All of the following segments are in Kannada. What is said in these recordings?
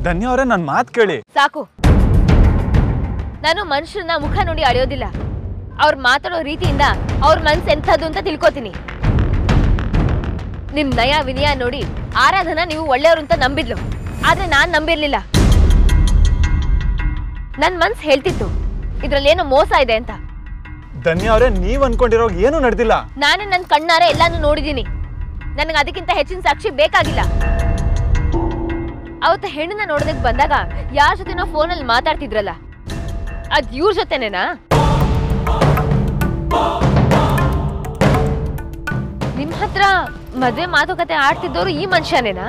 ಧನ್ಯ ಅವರೇ ನನ್ನ ಮಾತು ಕೇಳಿ ಸಾಕು ನಾನು ಮನುಷ್ಯರನ್ನ ಮುಖ ನೋಡಿ ಅಳೆಯೋದಿಲ್ಲ ಅವ್ರು ಮಾತಾಡೋ ರೀತಿಯಿಂದ ಅವ್ರ ಮನ್ಸು ಎಂಥದ್ದು ಅಂತ ತಿಳ್ಕೊತೀನಿ ನಿಮ್ ನಯ ವಿನಯ ನೋಡಿ ಆರಾಧನ ನೀವು ಒಳ್ಳೆಯವರು ಅಂತ ನಂಬಿದ್ಲು ಆದ್ರೆ ನಾನ್ ನಂಬಿರ್ಲಿಲ್ಲ ನನ್ ಮನ್ಸ್ ಹೇಳ್ತಿತ್ತು ಇದ್ರಲ್ಲಿ ಏನೋ ಮೋಸ ಇದೆ ಅಂತ ಧನ್ಯ ಅವರೇ ನೀವ್ ಅನ್ಕೊಂಡಿರೋ ಏನೂ ನಡೆದಿಲ್ಲ ನಾನೇ ನನ್ನ ಕಣ್ಣಾರೆ ಎಲ್ಲಾನು ನೋಡಿದ್ದೀನಿ ನನಗೆ ಅದಕ್ಕಿಂತ ಹೆಚ್ಚಿನ ಸಾಕ್ಷಿ ಬೇಕಾಗಿಲ್ಲ ಅವತ್ತು ಹೆಣ್ಣನ್ನ ನೋಡೋದಕ್ಕೆ ಬಂದಾಗ ಯಾರ ಜೊತೆನೋ ಫೋನಲ್ಲಿ ಮಾತಾಡ್ತಿದ್ರಲ್ಲ ಅದ್ ಇವ್ರ ಜೊತೆನೇನಾ ನಿಮ್ ಹತ್ರ ಮದ್ವೆ ಮಾತುಕತೆ ಆಡ್ತಿದ್ದವರು ಈ ಮನುಷ್ಯನೇನಾ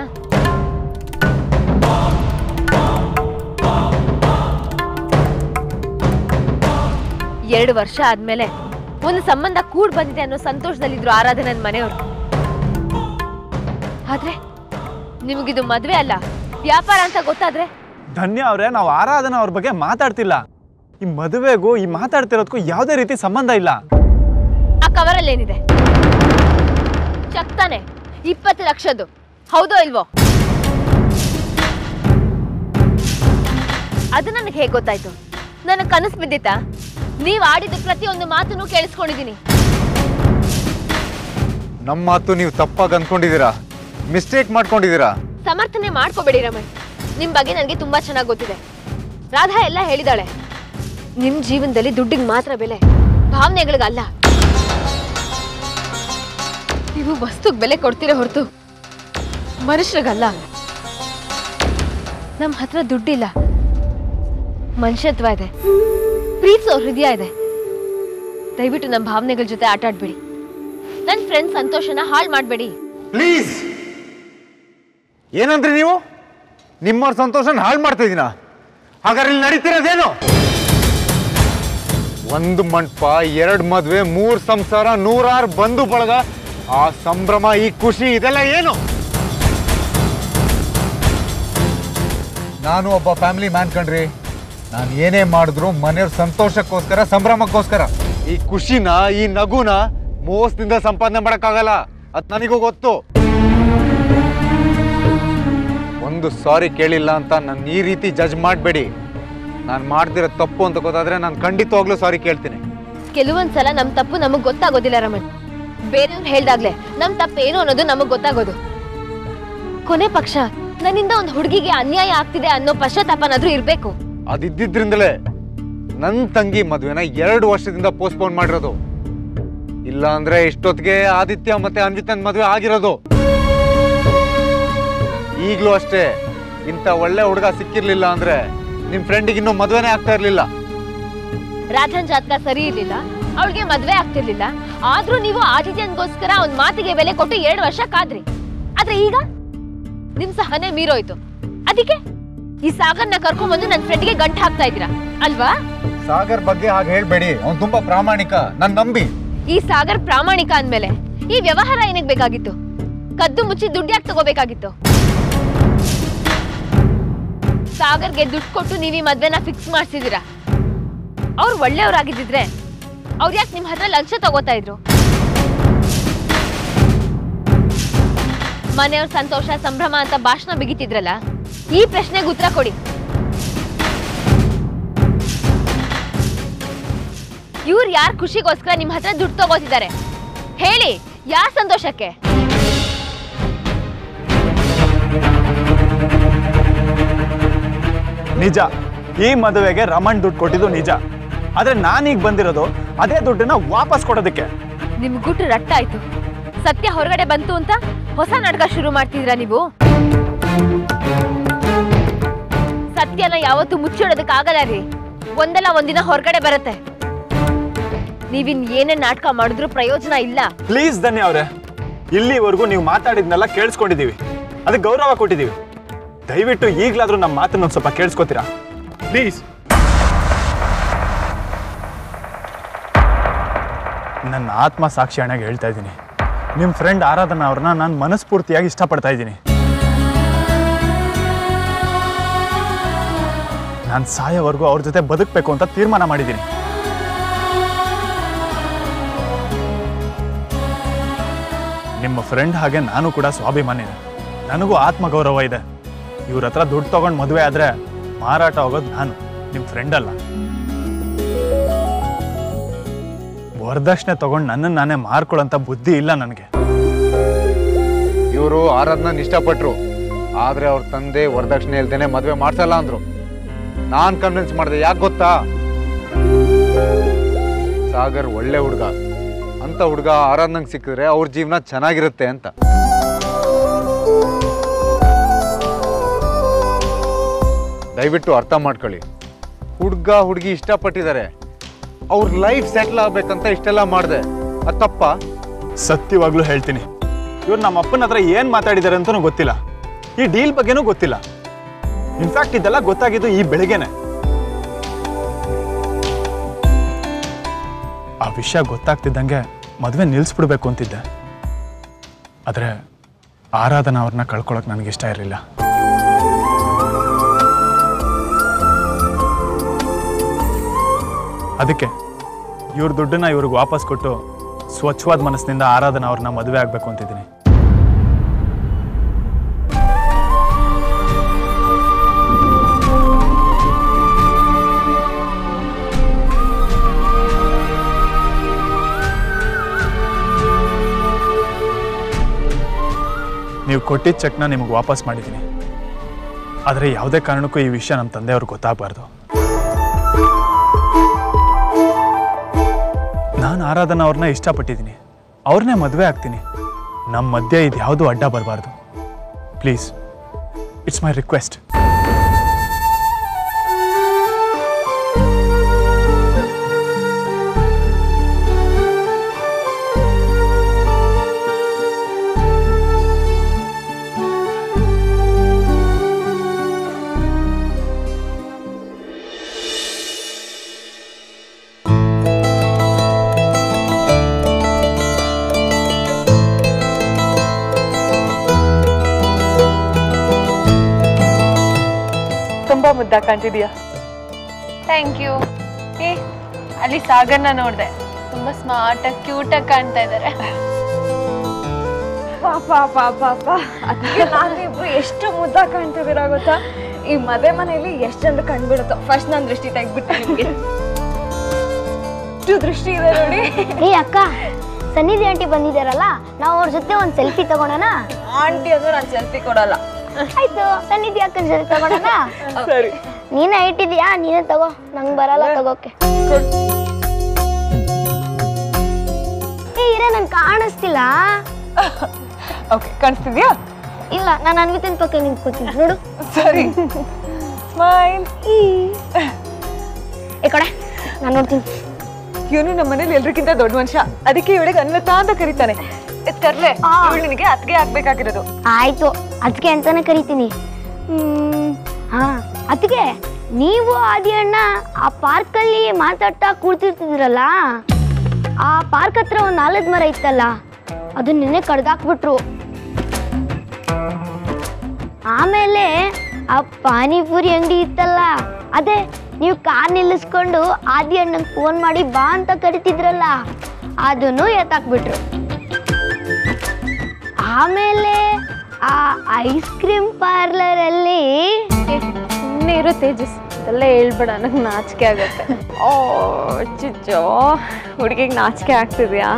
ಎರಡು ವರ್ಷ ಆದ್ಮೇಲೆ ಒಂದು ಸಂಬಂಧ ಕೂಡ್ ಬಂದಿದೆ ಅನ್ನೋ ಸಂತೋಷದಲ್ಲಿದ್ರು ಆರಾಧನನ್ ಮನೆಯವರು ಆದ್ರೆ ನಿಮಗಿದು ಮದ್ವೆ ಅಲ್ಲ ವ್ಯಾಪಾರ ಅಂತ ಗೊತ್ತಾದ್ರೆ ಧನ್ಯ ಅವರೇ ನಾವು ಆರಾಧನಾ ಅವ್ರ ಬಗ್ಗೆ ಮಾತಾಡ್ತಿಲ್ಲ ಈ ಮದುವೆಗೂ ಈ ಮಾತಾಡ್ತಿರೋದಕ್ಕೂ ಯಾವುದೇ ರೀತಿ ಸಂಬಂಧ ಇಲ್ಲ ಆ ಕವರಲ್ಲಿ ಏನಿದೆ ಚೆಕ್ ತಾನೆ ಇಪ್ಪತ್ತು ಲಕ್ಷದ್ದು ಹೌದೋ ಇಲ್ವೋ ಅದು ನನಗೆ ಹೇಗೆ ಗೊತ್ತಾಯ್ತು ನನಗೆ ಕನಸು ಬಿದ್ದಿತ್ತಾ ನೀವು ಆಡಿದ ಪ್ರತಿಯೊಂದು ಮಾತನ್ನು ಕೇಳಿಸ್ಕೊಂಡಿದ್ದೀನಿ ನಮ್ಮ ಮಾತು ನೀವು ತಪ್ಪಾಗಿ ಅಂದ್ಕೊಂಡಿದ್ದೀರಾ ಮಿಸ್ಟೇಕ್ ಮಾಡ್ಕೊಂಡಿದ್ದೀರಾ ಸಮರ್ಥನೆ ಮಾಡ್ಕೋಬೇಡಿ ರಮಣ್ ನಿಮ್ ಬಗ್ಗೆ ನನಗೆ ತುಂಬಾ ಚೆನ್ನಾಗಿ ಗೊತ್ತಿದೆ ರಾಧಾ ಎಲ್ಲ ಹೇಳಿದಾಳೆ ನಿಮ್ ಜೀವನದಲ್ಲಿ ದುಡ್ಡಿಗೆ ಮಾತ್ರ ಬೆಲೆ ಭಾವನೆಗಳಿಗಲ್ಲ ನೀವು ವಸ್ತುಗ್ ಬೆಲೆ ಕೊಡ್ತೀರ ಹೊರತು ಮನುಷ್ಯರಿಗಲ್ಲ ನಮ್ಮ ಹತ್ರ ದುಡ್ಡಿಲ್ಲ ಮನುಷ್ಯತ್ವ ಇದೆ ಪ್ರೀತಿಸೋ ಹೃದಯ ಇದೆ ದಯವಿಟ್ಟು ನಮ್ಮ ಭಾವನೆಗಳ ಜೊತೆ ಆಟ ಆಡ್ಬೇಡಿ ನನ್ನ ಫ್ರೆಂಡ್ ಸಂತೋಷನ ಹಾಳು ಮಾಡಬೇಡಿ ಪ್ಲೀಸ್ ಏನಂದ್ರಿ ನೀವು ನಿಮ್ಮವ್ರ ಸಂತೋಷನ ಹಾಳು ಮಾಡ್ತಾ ಇದೀನ ಹಾಗಾದ್ರೆ ಇಲ್ಲಿ ನಡೀತಿರೋದೇನು ಒಂದು ಮಂಟಪ ಎರಡು ಮದ್ವೆ ಮೂರ್ ಸಂಸಾರ ನೂರಾರು ಬಂಧು ಬಳಗ ಆ ಸಂಭ್ರಮ ಈ ಖುಷಿ ಇದೆಲ್ಲ ಏನು ನಾನು ಒಬ್ಬ ಫ್ಯಾಮಿಲಿ ಮ್ಯಾನ್ ಕಣ್ರಿ ನಾನು ಏನೇ ಮಾಡಿದ್ರು ಮನೆಯವ್ರ ಸಂತೋಷಕ್ಕೋಸ್ಕರ ಸಂಭ್ರಮಕ್ಕೋಸ್ಕರ ಈ ಖುಷಿನ ಈ ನಗುನ ಮೋಸದಿಂದ ಸಂಪಾದನೆ ಮಾಡಕ್ಕಾಗಲ್ಲ ಅದ್ ನನಗೂ ಗೊತ್ತು ಒಂದು ಸಾರಿ ಕೇಳಿಲ್ಲ ಅಂತ ನನ್ನ ಈ ರೀತಿ ಜಡ್ಜ್ ಮಾಡಬೇಡಿ ನಾನು ಮಾಡ್ತಿರೋ ತಪ್ಪು ಅಂತ ಗೊತ್ತಾದ್ರೆ ನಾನು ಖಂಡಿತವಾಗ್ಲೂ ಸಾರಿ ಕೇಳ್ತೀನಿ ಕೆಲವೊಂದ್ಸಲ ನಮ್ ತಪ್ಪು ನಮಗ್ ಗೊತ್ತಾಗೋದಿಲ್ಲ ರಮಣ್ ಬೇರೆಯವ್ರು ಹೇಳ್ದಾಗ್ಲೆ ನಮ್ ತಪ್ಪು ಏನು ಅನ್ನೋದು ನಮಗ್ ಗೊತ್ತಾಗೋದು ಕೊನೆ ಪಕ್ಷ ನನ್ನಿಂದ ಒಂದು ಹುಡುಗಿಗೆ ಅನ್ಯಾಯ ಆಗ್ತಿದೆ ಅನ್ನೋ ಪಶ್ಚಾತ್ತಾಪನಾದ್ರೂ ಇರ್ಬೇಕು ಅದಿದ್ದಿದ್ರಿಂದಲೇ ನನ್ನ ತಂಗಿ ಮದುವೆನ ಎರಡು ವರ್ಷದಿಂದ ಪೋಸ್ಟ್ಪೋನ್ ಮಾಡಿರೋದು ಇಲ್ಲ ಅಂದ್ರೆ ಇಷ್ಟೊತ್ತಿಗೆ ಆದಿತ್ಯ ಮತ್ತೆ ಅನ್ವಿತನ್ ಮದುವೆ ಆಗಿರೋದು ಈಗಲೂ ಅಷ್ಟೇ ಇಂಥ ಒಳ್ಳೆ ಹುಡುಗ ಸಿಕ್ಕಿರ್ಲಿಲ್ಲ ಅಂದ್ರೆ ನಿಮ್ ಫ್ರೆಂಡಿಗೆ ಇನ್ನೂ ಮದುವೆನೇ ಆಗ್ತಾ ಇರ್ಲಿಲ್ಲ ರಾಧನ್ ಜಾತಕ ಸರಿ ಇರ್ಲಿಲ್ಲ ಅವಳಿಗೆ ಮದ್ವೆ ಆಗ್ತಿರ್ಲಿಲ್ಲ ಆದ್ರೂ ನೀವು ಆದಿತ್ಯನ್ಗೋಸ್ಕರ ಒಂದ್ ಮಾತಿಗೆ ಬೆಲೆ ಕೊಟ್ಟು ಎರಡು ವರ್ಷ ಕಾದ್ರಿ ಆದ್ರೆ ಈಗ ನಿಮ್ ಸಹನೆ ಮೀರೋಯ್ತು ಅದಕ್ಕೆ ಈ ಸಾಗರ್ನ ಕರ್ಕೊಂಡ್ಬಂದು ನನ್ನ ಫ್ರೆಂಡ್ಗೆ ಗಂಟು ಹಾಕ್ತಾ ಇದ್ದೀರಾ ಅಲ್ವಾ ಸಾಗರ್ ಬಗ್ಗೆ ಹಾಗೆ ಹೇಳ್ಬೇಡಿ ಅವ್ನು ತುಂಬಾ ಪ್ರಾಮಾಣಿಕ ನನ್ ನಂಬಿ ಈ ಸಾಗರ್ ಪ್ರಾಮಾಣಿಕ ಅಂದ್ಮೇಲೆ ಈ ವ್ಯವಹಾರ ಏನಕ್ಕೆ ಬೇಕಾಗಿತ್ತು ಕದ್ದು ಮುಚ್ಚಿ ದುಡ್ಡು ಯಾಕೆ ತಗೋಬೇಕಾಗಿತ್ತು ಸಾಗರ್ಗೆ ದುಡ್ಡು ಕೊಟ್ಟು ನೀವು ಈ ಮದ್ವೆನ ಫಿಕ್ಸ್ ಮಾಡ್ಸಿದೀರಾ ಅವ್ರು ಒಳ್ಳೆಯವ್ರಾಗಿದ್ದಿದ್ರೆ ಅವ್ರು ಯಾಕೆ ನಿಮ್ಮ ಹತ್ರ ಲಂಚ ತಗೋತಾ ಇದ್ರು ಮನೆಯವ್ರ ಸಂತೋಷ ಸಂಭ್ರಮ ಅಂತ ಭಾಷಣ ಬಿಗಿತಿದ್ರಲ್ಲ ಈ ಪ್ರಶ್ನೆಗೆ ಉತ್ತರ ಕೊಡಿ ಇವ್ರು ಯಾರ ಖುಷಿಗೋಸ್ಕರ ನಿಮ್ಮ ಹತ್ರ ದುಡ್ಡು ತಗೋತಿದ್ದಾರೆ ಹೇಳಿ ಯಾರ ಸಂತೋಷಕ್ಕೆ ನಿಜ ಈ ಮದುವೆಗೆ ರಮಣ್ ದುಡ್ಡು ಕೊಟ್ಟಿದ್ದು ನಿಜ ಆದ್ರೆ ನಾನೀಗ ಬಂದಿರೋದು ಅದೇ ದುಡ್ಡನ್ನ ವಾಪಸ್ ಕೊಡೋದಕ್ಕೆ ನಿಮ್ ಗುಟ್ಟು ರಟ್ಟಾಯ್ತು ಸತ್ಯ ಹೊರಗಡೆ ಬಂತು ಅಂತ ಹೊಸ ನಾಟಕ ಶುರು ಮಾಡ್ತಿದ್ದೀರಾ ನೀವು ಸತ್ಯನ ಯಾವತ್ತೂ ಮುಚ್ಚಿಡೋದಕ್ಕಾಗಲ್ಲ ರೀ ಒಂದಲ್ಲ ಒಂದಿನ ಹೊರಗಡೆ ಬರುತ್ತೆ ನೀವಿನ್ ಏನೇ ನಾಟಕ ಮಾಡಿದ್ರು ಪ್ರಯೋಜನ ಇಲ್ಲ ಪ್ಲೀಸ್ ಧನ್ಯ ಅವರೇ ಇಲ್ಲಿವರೆಗೂ ನೀವು ಮಾತಾಡಿದ್ನೆಲ್ಲ ಕೇಳಿಸ್ಕೊಂಡಿದ್ದೀವಿ ಅದಕ್ಕೆ ಗೌರವ ಕೊಟ್ಟಿದ್ದೀವಿ ದಯವಿಟ್ಟು ಈಗಲಾದ್ರೂ ನಮ್ಮ ಮಾತನ್ನ ಒಂದು ಸ್ವಲ್ಪ ಕೇಳಿಸ್ಕೊತೀರಾ ಪ್ಲೀಸ್ ನನ್ನ ಆತ್ಮ ಸಾಕ್ಷಿ ಹಣೆಗೆ ಹೇಳ್ತಾ ಇದ್ದೀನಿ ನಿಮ್ಮ ಫ್ರೆಂಡ್ ಆರಾಧನಾ ಅವ್ರನ್ನ ನಾನು ಮನಸ್ಫೂರ್ತಿಯಾಗಿ ಇಷ್ಟಪಡ್ತಾ ಇದ್ದೀನಿ ನಾನು ಸಾಯೋವರೆಗೂ ಅವ್ರ ಜೊತೆ ಬದುಕಬೇಕು ಅಂತ ತೀರ್ಮಾನ ಮಾಡಿದ್ದೀನಿ ನಿಮ್ಮ ಫ್ರೆಂಡ್ ಹಾಗೆ ನಾನು ಕೂಡ ಸ್ವಾಭಿಮಾನಿ ನನಗೂ ಆತ್ಮಗೌರವ ಇದೆ ಇವ್ರ ಹತ್ರ ದುಡ್ಡು ತಗೊಂಡು ಮದುವೆ ಆದ್ರೆ ಮಾರಾಟ ಹೋಗೋದು ನಾನು ನಿಮ್ಮ ಫ್ರೆಂಡ್ ಅಲ್ಲ ವರದಕ್ಷಿಣೆ ತಗೊಂಡು ನನ್ನನ್ನು ನಾನೇ ಮಾರ್ಕೊಳ್ಳೋಂಥ ಬುದ್ಧಿ ಇಲ್ಲ ನನಗೆ ಇವರು ಆರಾಧನ ಇಷ್ಟಪಟ್ರು ಆದ್ರೆ ಅವ್ರ ತಂದೆ ವರದಕ್ಷಿಣೆ ಇಲ್ದೇನೆ ಮದ್ವೆ ಮಾಡ್ಸಲ್ಲ ಅಂದ್ರು ನಾನ್ ಕನ್ವಿನ್ಸ್ ಮಾಡಿದೆ ಯಾಕೆ ಗೊತ್ತಾ ಸಾಗರ್ ಒಳ್ಳೆ ಹುಡುಗ ಅಂತ ಹುಡುಗ ಆರಾಧನಂಗೆ ಸಿಕ್ಕಿದ್ರೆ ಅವ್ರ ಜೀವನ ಚೆನ್ನಾಗಿರುತ್ತೆ ಅಂತ ದಯವಿಟ್ಟು ಅರ್ಥ ಮಾಡ್ಕೊಳ್ಳಿ ಹುಡುಗ ಹುಡುಗಿ ಇಷ್ಟಪಟ್ಟಿದ್ದಾರೆ ಅವ್ರ ಲೈಫ್ ಸೆಟ್ಲ್ ಆಗ್ಬೇಕಂತ ಇಷ್ಟೆಲ್ಲ ಮಾಡಿದೆ ಅದು ತಪ್ಪಾ ಸತ್ಯವಾಗ್ಲೂ ಹೇಳ್ತೀನಿ ಇವ್ರು ನಮ್ಮ ಅಪ್ಪನ ಹತ್ರ ಏನು ಮಾತಾಡಿದ್ದಾರೆ ಅಂತಲೂ ಗೊತ್ತಿಲ್ಲ ಈ ಡೀಲ್ ಬಗ್ಗೆನೂ ಗೊತ್ತಿಲ್ಲ ಇನ್ಫ್ಯಾಕ್ಟ್ ಇದೆಲ್ಲ ಗೊತ್ತಾಗಿದ್ದು ಈ ಬೆಳಿಗ್ಗೆನೆ ಆ ವಿಷಯ ಗೊತ್ತಾಗ್ತಿದ್ದಂಗೆ ಮದುವೆ ನಿಲ್ಲಿಸ್ಬಿಡ್ಬೇಕು ಅಂತಿದ್ದೆ ಆದರೆ ಆರಾಧನಾ ಅವ್ರನ್ನ ಕಳ್ಕೊಳಕ್ ನನಗೆ ಇಷ್ಟ ಇರಲಿಲ್ಲ ಅದಕ್ಕೆ ಇವ್ರ ದುಡ್ಡನ್ನ ಇವ್ರಿಗೆ ವಾಪಸ್ ಕೊಟ್ಟು ಸ್ವಚ್ಛವಾದ ಮನಸ್ಸಿನಿಂದ ಆರಾಧನಾ ಅವ್ರನ್ನ ಮದುವೆ ಆಗಬೇಕು ಅಂತಿದ್ದೀನಿ ನೀವು ಕೊಟ್ಟಿದ್ದ ಚೆಕ್ನ ನಿಮಗೆ ವಾಪಸ್ ಮಾಡಿದ್ದೀನಿ ಆದರೆ ಯಾವುದೇ ಕಾರಣಕ್ಕೂ ಈ ವಿಷಯ ನಮ್ಮ ತಂದೆಯವ್ರಿಗೆ ಗೊತ್ತಾಗಬಾರ್ದು ನಾನು ಆರಾಧನಾ ಅವ್ರನ್ನ ಇಷ್ಟಪಟ್ಟಿದ್ದೀನಿ ಅವ್ರನ್ನೇ ಮದುವೆ ಆಗ್ತೀನಿ ನಮ್ಮ ಮಧ್ಯೆ ಇದು ಯಾವುದೂ ಅಡ್ಡ ಬರಬಾರ್ದು ಪ್ಲೀಸ್ ಇಟ್ಸ್ ಮೈ ರಿಕ್ವೆಸ್ಟ್ ತುಂಬಾ ಮುದ್ದ ಕಾಣ್ತಿದ್ಯಾ ಥ್ಯಾಂಕ್ ಯು ಏ ಅಲ್ಲಿ ಸಾಗರ್ನ ನೋಡ್ದೆ ತುಂಬಾ ಸ್ಮಾರ್ಟ್ ಆಗಿ ಕ್ಯೂಟ್ ಆಗಿ ಕಾಣ್ತಾ ಇದ್ದಾರೆ ಪಾಪ ಪಾಪ ಪಾಪ ಅದಕ್ಕೆ ನಾವಿಬ್ರು ಎಷ್ಟು ಮುದ್ದ ಕಾಣ್ತಿದ್ದೀರಾ ಗೊತ್ತಾ ಈ ಮದುವೆ ಮನೆಯಲ್ಲಿ ಎಷ್ಟು ಜನರು ಕಂಡ್ಬಿಡುತ್ತೋ ಫಸ್ಟ್ ನಾನು ದೃಷ್ಟಿ ತೆಗ್ಬಿಟ್ಟೆ ನಿಮಗೆ ಎಷ್ಟು ದೃಷ್ಟಿ ಇದೆ ನೋಡಿ ಏ ಅಕ್ಕ ಸನ್ನಿಧಿ ಆಂಟಿ ಬಂದಿದ್ದಾರಲ್ಲ ನಾವು ಅವ್ರ ಜೊತೆ ಒಂದು ಸೆಲ್ಫಿ ತಗೊಳೋಣ ಆಂಟಿ ಅಂದ್ರೆ ನಾನು ಸೆಲ್ಫಿ ಕೊಡಲ್ಲ ಆಯ್ತು ಸನ್ನಿಧಿ ಅಕ್ಕನ ಜೊತೆ ತಗೊಳೋಣ ಸರಿ ನೀನೇ ಇಟ್ಟಿದ್ಯಾ ನೀನೇ ತಗೋ ನಂಗೆ ಬರಲ್ಲ ತಗೋಕೆ ಏ ಇರೇ ನನ್ ಕಾಣಿಸ್ತಿಲ್ಲ ಓಕೆ ಕಾಣಿಸ್ತಿದ್ಯಾ ಇಲ್ಲ ನಾನು ಅನ್ವಿತನ್ ಪಕ್ಕ ನಿಂತ್ಕೋತೀನಿ ನೋಡು ಸರಿ ಸ್ಮೈಲ್ ಈ ಕಡೆ ನಾನು ನೋಡ್ತೀನಿ ಇವನು ನಮ್ಮ ಮನೇಲಿ ಎಲ್ರಿಗಿಂತ ದೊಡ್ಡ ಮನುಷ್ಯ ಅದಕ್ಕೆ ಇವಳಿಗೆ ಅನ್ವತ ಅಂತ ಕರೀತಾನೆ ಎತ್ ತರ್ಲೆ ಇವಳು ನಿನಗೆ ಅತ್ಗೆ ಆಗ್ಬೇಕಾಗಿರೋದು ಆಯ್ತು ಅದಕ್ಕೆ ಅಂತಾನೆ ಕರಿತೀನಿ ಹ್ಮ್ ಹಾ ಅದಕ್ಕೆ ನೀವು ಆದಿ ಅಣ್ಣ ಆ ಪಾರ್ಕಲ್ಲಿ ಮಾತಾಡ್ತಾ ಕೂರ್ತಿರ್ತಿದ್ರಲ್ಲ ಆ ಪಾರ್ಕ್ ಹತ್ರ ಒಂದು ಆಲದ ಮರ ಇತ್ತಲ್ಲ ಅದು ನಿನ್ನೆ ಕಡ್ದಾಕ್ಬಿಟ್ರು ಆಮೇಲೆ ಆ ಪಾನಿಪುರಿ ಅಂಗಡಿ ಇತ್ತಲ್ಲ ಅದೇ ನೀವು ಕಾರ್ ನಿಲ್ಲಿಸ್ಕೊಂಡು ಆದಿ ಅಣ್ಣಂಗೆ ಫೋನ್ ಮಾಡಿ ಬಾ ಅಂತ ಕರಿತಿದ್ರಲ್ಲ ಅದನ್ನು ಎತ್ತಾಕ್ಬಿಟ್ರು ಆಮೇಲೆ ಆ ಐಸ್ ಕ್ರೀಮ್ ಪಾರ್ಲರಲ್ಲಿ ಸುಮ್ಮನೆ ಇರೋ ತೇಜಸ್ ಇದೆಲ್ಲ ಹೇಳ್ಬೇಡ ನನಗೆ ನಾಚಿಕೆ ಆಗುತ್ತೆ ಓ ಚಿಚ್ಚೋ ಹುಡುಗಿಗೆ ನಾಚಿಕೆ ಆಗ್ತಿದ್ಯಾ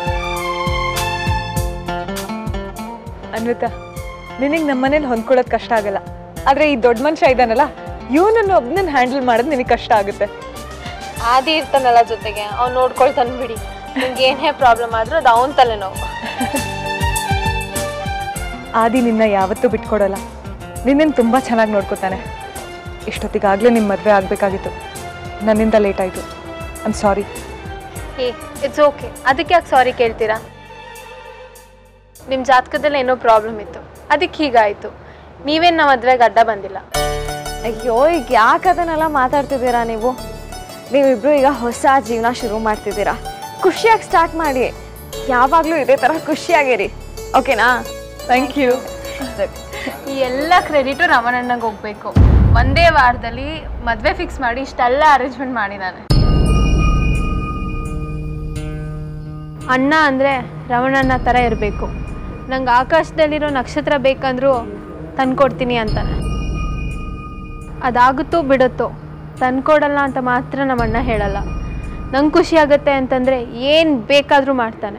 ಅನ್ವಿತಾ ನಿನಗೆ ನಮ್ಮ ಮನೇಲಿ ಹೊಂದ್ಕೊಳ್ಳೋದು ಕಷ್ಟ ಆಗಲ್ಲ ಆದ್ರೆ ಈ ದೊಡ್ಡ ಮನುಷ್ಯ ಇದ್ದಾನಲ್ಲ ಇವನನ್ನು ಒಬ್ಬನನ್ನ ಹ್ಯಾಂಡಲ್ ಮಾಡೋದು ನಿನಗೆ ಕಷ್ಟ ಆಗುತ್ತೆ ಆದಿ ಇರ್ತಾನಲ್ಲ ಜೊತೆಗೆ ಅವ್ನು ನೋಡ್ಕೊಳ್ತಾನೆ ಬಿಡಿ ನಿಮ್ಗೆ ಏನೇ ಪ್ರಾಬ್ಲಮ್ ಆದ್ರೂ ಅದು ಅವನ ತಲೆನೋವು ಆದಿ ನಿನ್ನ ಯಾವತ್ತೂ ಬಿಟ್ಕೊಡಲ್ಲ ನಿನ್ನನ್ನು ತುಂಬ ಚೆನ್ನಾಗಿ ನೋಡ್ಕೊತಾನೆ ಇಷ್ಟೊತ್ತಿಗಾಗಲೇ ನಿಮ್ಮ ಮದುವೆ ಆಗಬೇಕಾಗಿತ್ತು ನನ್ನಿಂದ ಲೇಟ್ ಆಯಿತು ಐ ಆಮ್ ಸಾರಿ ಏ ಇಟ್ಸ್ ಓಕೆ ಅದಕ್ಕೆ ಯಾಕೆ ಸಾರಿ ಕೇಳ್ತೀರಾ ನಿಮ್ಮ ಜಾತಕದಲ್ಲಿ ಏನೋ ಪ್ರಾಬ್ಲಮ್ ಇತ್ತು ಅದಕ್ಕೆ ಹೀಗಾಯಿತು ನೀವೇನು ನಮ್ಮ ಮದುವೆಗೆ ಅಡ್ಡ ಬಂದಿಲ್ಲ ಅಯ್ಯೋ ಈಗ ಯಾಕೆ ಅದನ್ನೆಲ್ಲ ಮಾತಾಡ್ತಿದ್ದೀರಾ ನೀವು ನೀವಿಬ್ರು ಈಗ ಹೊಸ ಜೀವನ ಶುರು ಮಾಡ್ತಿದ್ದೀರಾ ಖುಷಿಯಾಗಿ ಸ್ಟಾರ್ಟ್ ಮಾಡಿ ಯಾವಾಗಲೂ ಇದೇ ಥರ ಖುಷಿಯಾಗಿರಿ ಓಕೆನಾ ಥ್ಯಾಂಕ್ ಯು ಈ ಎಲ್ಲ ಕ್ರೆಡಿಟು ರಮಣಣ್ಣಗೆ ಹೋಗ್ಬೇಕು ಒಂದೇ ವಾರದಲ್ಲಿ ಮದುವೆ ಫಿಕ್ಸ್ ಮಾಡಿ ಇಷ್ಟೆಲ್ಲ ಅರೇಂಜ್ಮೆಂಟ್ ಮಾಡಿದ್ದಾನೆ ಅಣ್ಣ ಅಂದರೆ ರಮಣಣ್ಣ ಥರ ಇರಬೇಕು ನಂಗೆ ಆಕಾಶದಲ್ಲಿರೋ ನಕ್ಷತ್ರ ಬೇಕಂದ್ರೂ ತಂದ್ಕೊಡ್ತೀನಿ ಅಂತಾನೆ ಅದಾಗುತ್ತೋ ಬಿಡುತ್ತೋ ತಂದ್ಕೊಡಲ್ಲ ಅಂತ ಮಾತ್ರ ನಮ್ಮ ಅಣ್ಣ ಹೇಳಲ್ಲ ನಂಗೆ ಖುಷಿ ಆಗುತ್ತೆ ಅಂತಂದರೆ ಏನು ಬೇಕಾದರೂ ಮಾಡ್ತಾನೆ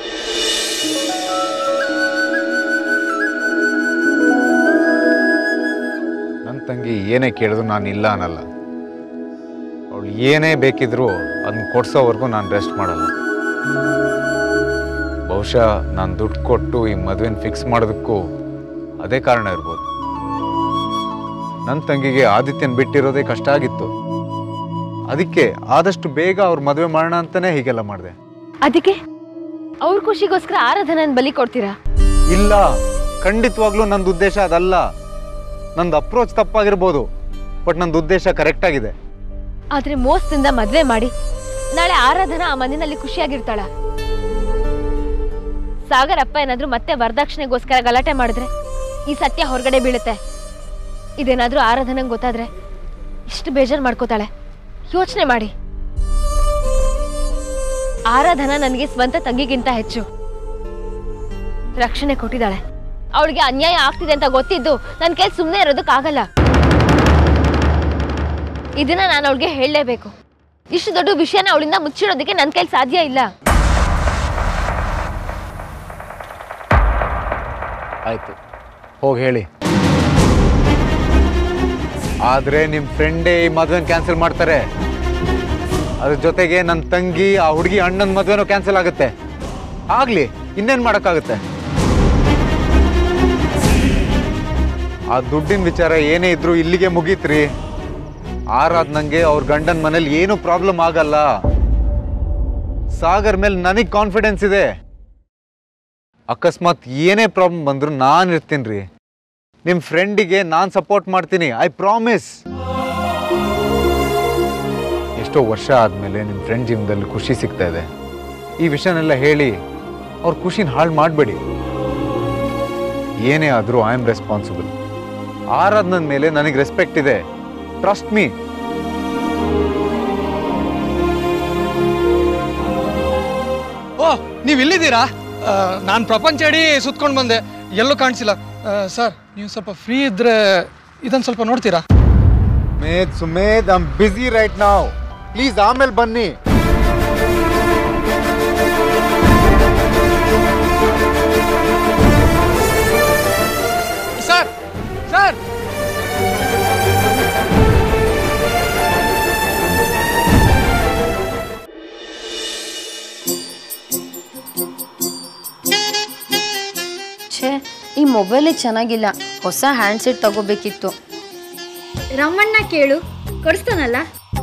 ನನ್ನ ತಂಗಿ ಏನೇ ಕೇಳಿದ್ರು ನಾನು ಇಲ್ಲ ಅನ್ನಲ್ಲ ಅವಳು ಏನೇ ಬೇಕಿದ್ರು ಅದನ್ನ ಕೊಡ್ಸೋವರೆಗೂ ನಾನು ರೆಸ್ಟ್ ಮಾಡಲ್ಲ ಬಹುಶಃ ನಾನು ದುಡ್ಡು ಕೊಟ್ಟು ಈ ಮದುವೆನ ಫಿಕ್ಸ್ ಮಾಡೋದಕ್ಕೂ ಅದೇ ಕಾರಣ ಇರ್ಬೋದು ನನ್ನ ತಂಗಿಗೆ ಆದಿತ್ಯನ ಬಿಟ್ಟಿರೋದೇ ಕಷ್ಟ ಆಗಿತ್ತು ಅದಕ್ಕೆ ಆದಷ್ಟು ಬೇಗ ಅವ್ರ ಮದುವೆ ಮಾಡೋಣ ಅಂತಾನೆ ಹೀಗೆಲ್ಲ ಮಾಡಿದೆ ಅದಕ್ಕೆ ಅವ್ರ ಖುಷಿಗೋಸ್ಕರ ಆರಾಧನನ್ ಬಲಿ ಕೊಡ್ತೀರಾ ಇಲ್ಲ ಖಂಡಿತವಾಗ್ಲೂ ನಂದು ಉದ್ದೇಶ ಅದಲ್ಲ ನಂದು ಅಪ್ರೋಚ್ ತಪ್ಪಾಗಿರ್ಬೋದು ಬಟ್ ನಂದು ಉದ್ದೇಶ ಕರೆಕ್ಟ್ ಆಗಿದೆ ಆದ್ರೆ ಮೋಸದಿಂದ ಮದ್ವೆ ಮಾಡಿ ನಾಳೆ ಆರಾಧನಾ ಆ ಮನೆಯಲ್ಲಿ ಖುಷಿಯಾಗಿರ್ತಾಳ ಸಾಗರ್ ಅಪ್ಪ ಏನಾದ್ರೂ ಮತ್ತೆ ವರದಕ್ಷಿಣೆಗೋಸ್ಕರ ಗಲಾಟೆ ಮಾಡಿದ್ರೆ ಈ ಸತ್ಯ ಹೊರಗಡೆ ಬೀಳುತ್ತೆ ಇದೇನಾದ್ರೂ ಆರಾಧನಂಗ್ ಗೊತ್ತಾದ್ರೆ ಇಷ್ಟು ಬೇಜಾರ್ ಮಾಡ್ಕೋತಾಳೆ ಯೋಚನೆ ಮಾಡಿ ಆರಾಧನಾ ನನಗೆ ಸ್ವಂತ ತಂಗಿಗಿಂತ ಹೆಚ್ಚು ರಕ್ಷಣೆ ಕೊಟ್ಟಿದ್ದಾಳೆ ಅವಳಿಗೆ ಅನ್ಯಾಯ ಆಗ್ತಿದೆ ಅಂತ ಗೊತ್ತಿದ್ದು ನನ್ನ ಕೈ ಸುಮ್ಮನೆ ಇರೋದಕ್ಕಾಗಲ್ಲ ಇದನ್ನ ನಾನು ಅವಳಿಗೆ ಹೇಳಲೇಬೇಕು ಇಷ್ಟು ದೊಡ್ಡ ವಿಷಯನ ಅವಳಿಂದ ಮುಚ್ಚಿಡೋದಕ್ಕೆ ನನ್ನ ಕೈಲಿ ಸಾಧ್ಯ ಇಲ್ಲ ಆಯ್ತು ಹೋಗಿ ಹೇಳಿ ಆದ್ರೆ ನಿಮ್ ಫ್ರೆಂಡೇ ಈ ಮದ್ವೆನ ಕ್ಯಾನ್ಸಲ್ ಮಾಡ್ತಾರೆ ಅದ್ರ ಜೊತೆಗೆ ನನ್ನ ತಂಗಿ ಆ ಹುಡುಗಿ ಅಣ್ಣನ ಮದ್ವೆನೂ ಕ್ಯಾನ್ಸಲ್ ಆಗುತ್ತೆ ಆಗ್ಲಿ ಇನ್ನೇನ್ ಮಾಡಕ್ಕಾಗುತ್ತೆ ಆ ದುಡ್ಡಿನ ವಿಚಾರ ಏನೇ ಇದ್ರು ಇಲ್ಲಿಗೆ ಮುಗೀತ್ರಿ ಆರಾದ್ ನಂಗೆ ಅವ್ರ ಗಂಡನ ಮನೇಲಿ ಏನು ಪ್ರಾಬ್ಲಮ್ ಆಗಲ್ಲ ಸಾಗರ್ ಮೇಲೆ ನನಗೆ ಕಾನ್ಫಿಡೆನ್ಸ್ ಇದೆ ಅಕಸ್ಮಾತ್ ಏನೇ ಪ್ರಾಬ್ಲಮ್ ಬಂದ್ರು ನಾನು ಇರ್ತೀನಿ ರೀ ನಿಮ್ಮ ಫ್ರೆಂಡಿಗೆ ನಾನು ಸಪೋರ್ಟ್ ಮಾಡ್ತೀನಿ ಐ ಪ್ರಾಮಿಸ್ ಎಷ್ಟೋ ವರ್ಷ ಆದಮೇಲೆ ನಿಮ್ಮ ಫ್ರೆಂಡ್ ಜೀವನದಲ್ಲಿ ಖುಷಿ ಸಿಗ್ತಾ ಇದೆ ಈ ವಿಷಯನೆಲ್ಲ ಹೇಳಿ ಅವ್ರ ಖುಷಿನ ಹಾಳು ಮಾಡಬೇಡಿ ಏನೇ ಆದರೂ ಐ ಆಮ್ ರೆಸ್ಪಾನ್ಸಿಬಲ್ ಆರಾಧನ ಮೇಲೆ ನನಗೆ ರೆಸ್ಪೆಕ್ಟ್ ಇದೆ ಟ್ರಸ್ಟ್ ಮೀ ಓ ನೀವು ಇಲ್ಲಿದ್ದೀರಾ ನಾನು ಪ್ರಪಂಚ ಇಡೀ ಸುತ್ಕೊಂಡು ಬಂದೆ ಎಲ್ಲೂ ಕಾಣಿಸಿಲ್ಲ ಸರ್ ನೀವು ಸ್ವಲ್ಪ ಫ್ರೀ ಇದ್ರೆ ಇದನ್ನು ಸ್ವಲ್ಪ ನೋಡ್ತೀರಾ Sumedh Sumedh I'm busy right now please ಆಮೇಲೆ ಬನ್ನಿ ಸರ್ ಸರ್ ಛೇ ಈ ಮೊಬೈಲೇ ಚೆನ್ನಾಗಿಲ್ಲ ಹೊಸ ಹ್ಯಾಂಡ್ಸೆಟ್ ತಗೋಬೇಕಿತ್ತು ರಮಣ್ಣ ಕೇಳು ಕೊಡಿಸ್ತಾನಲ್ಲ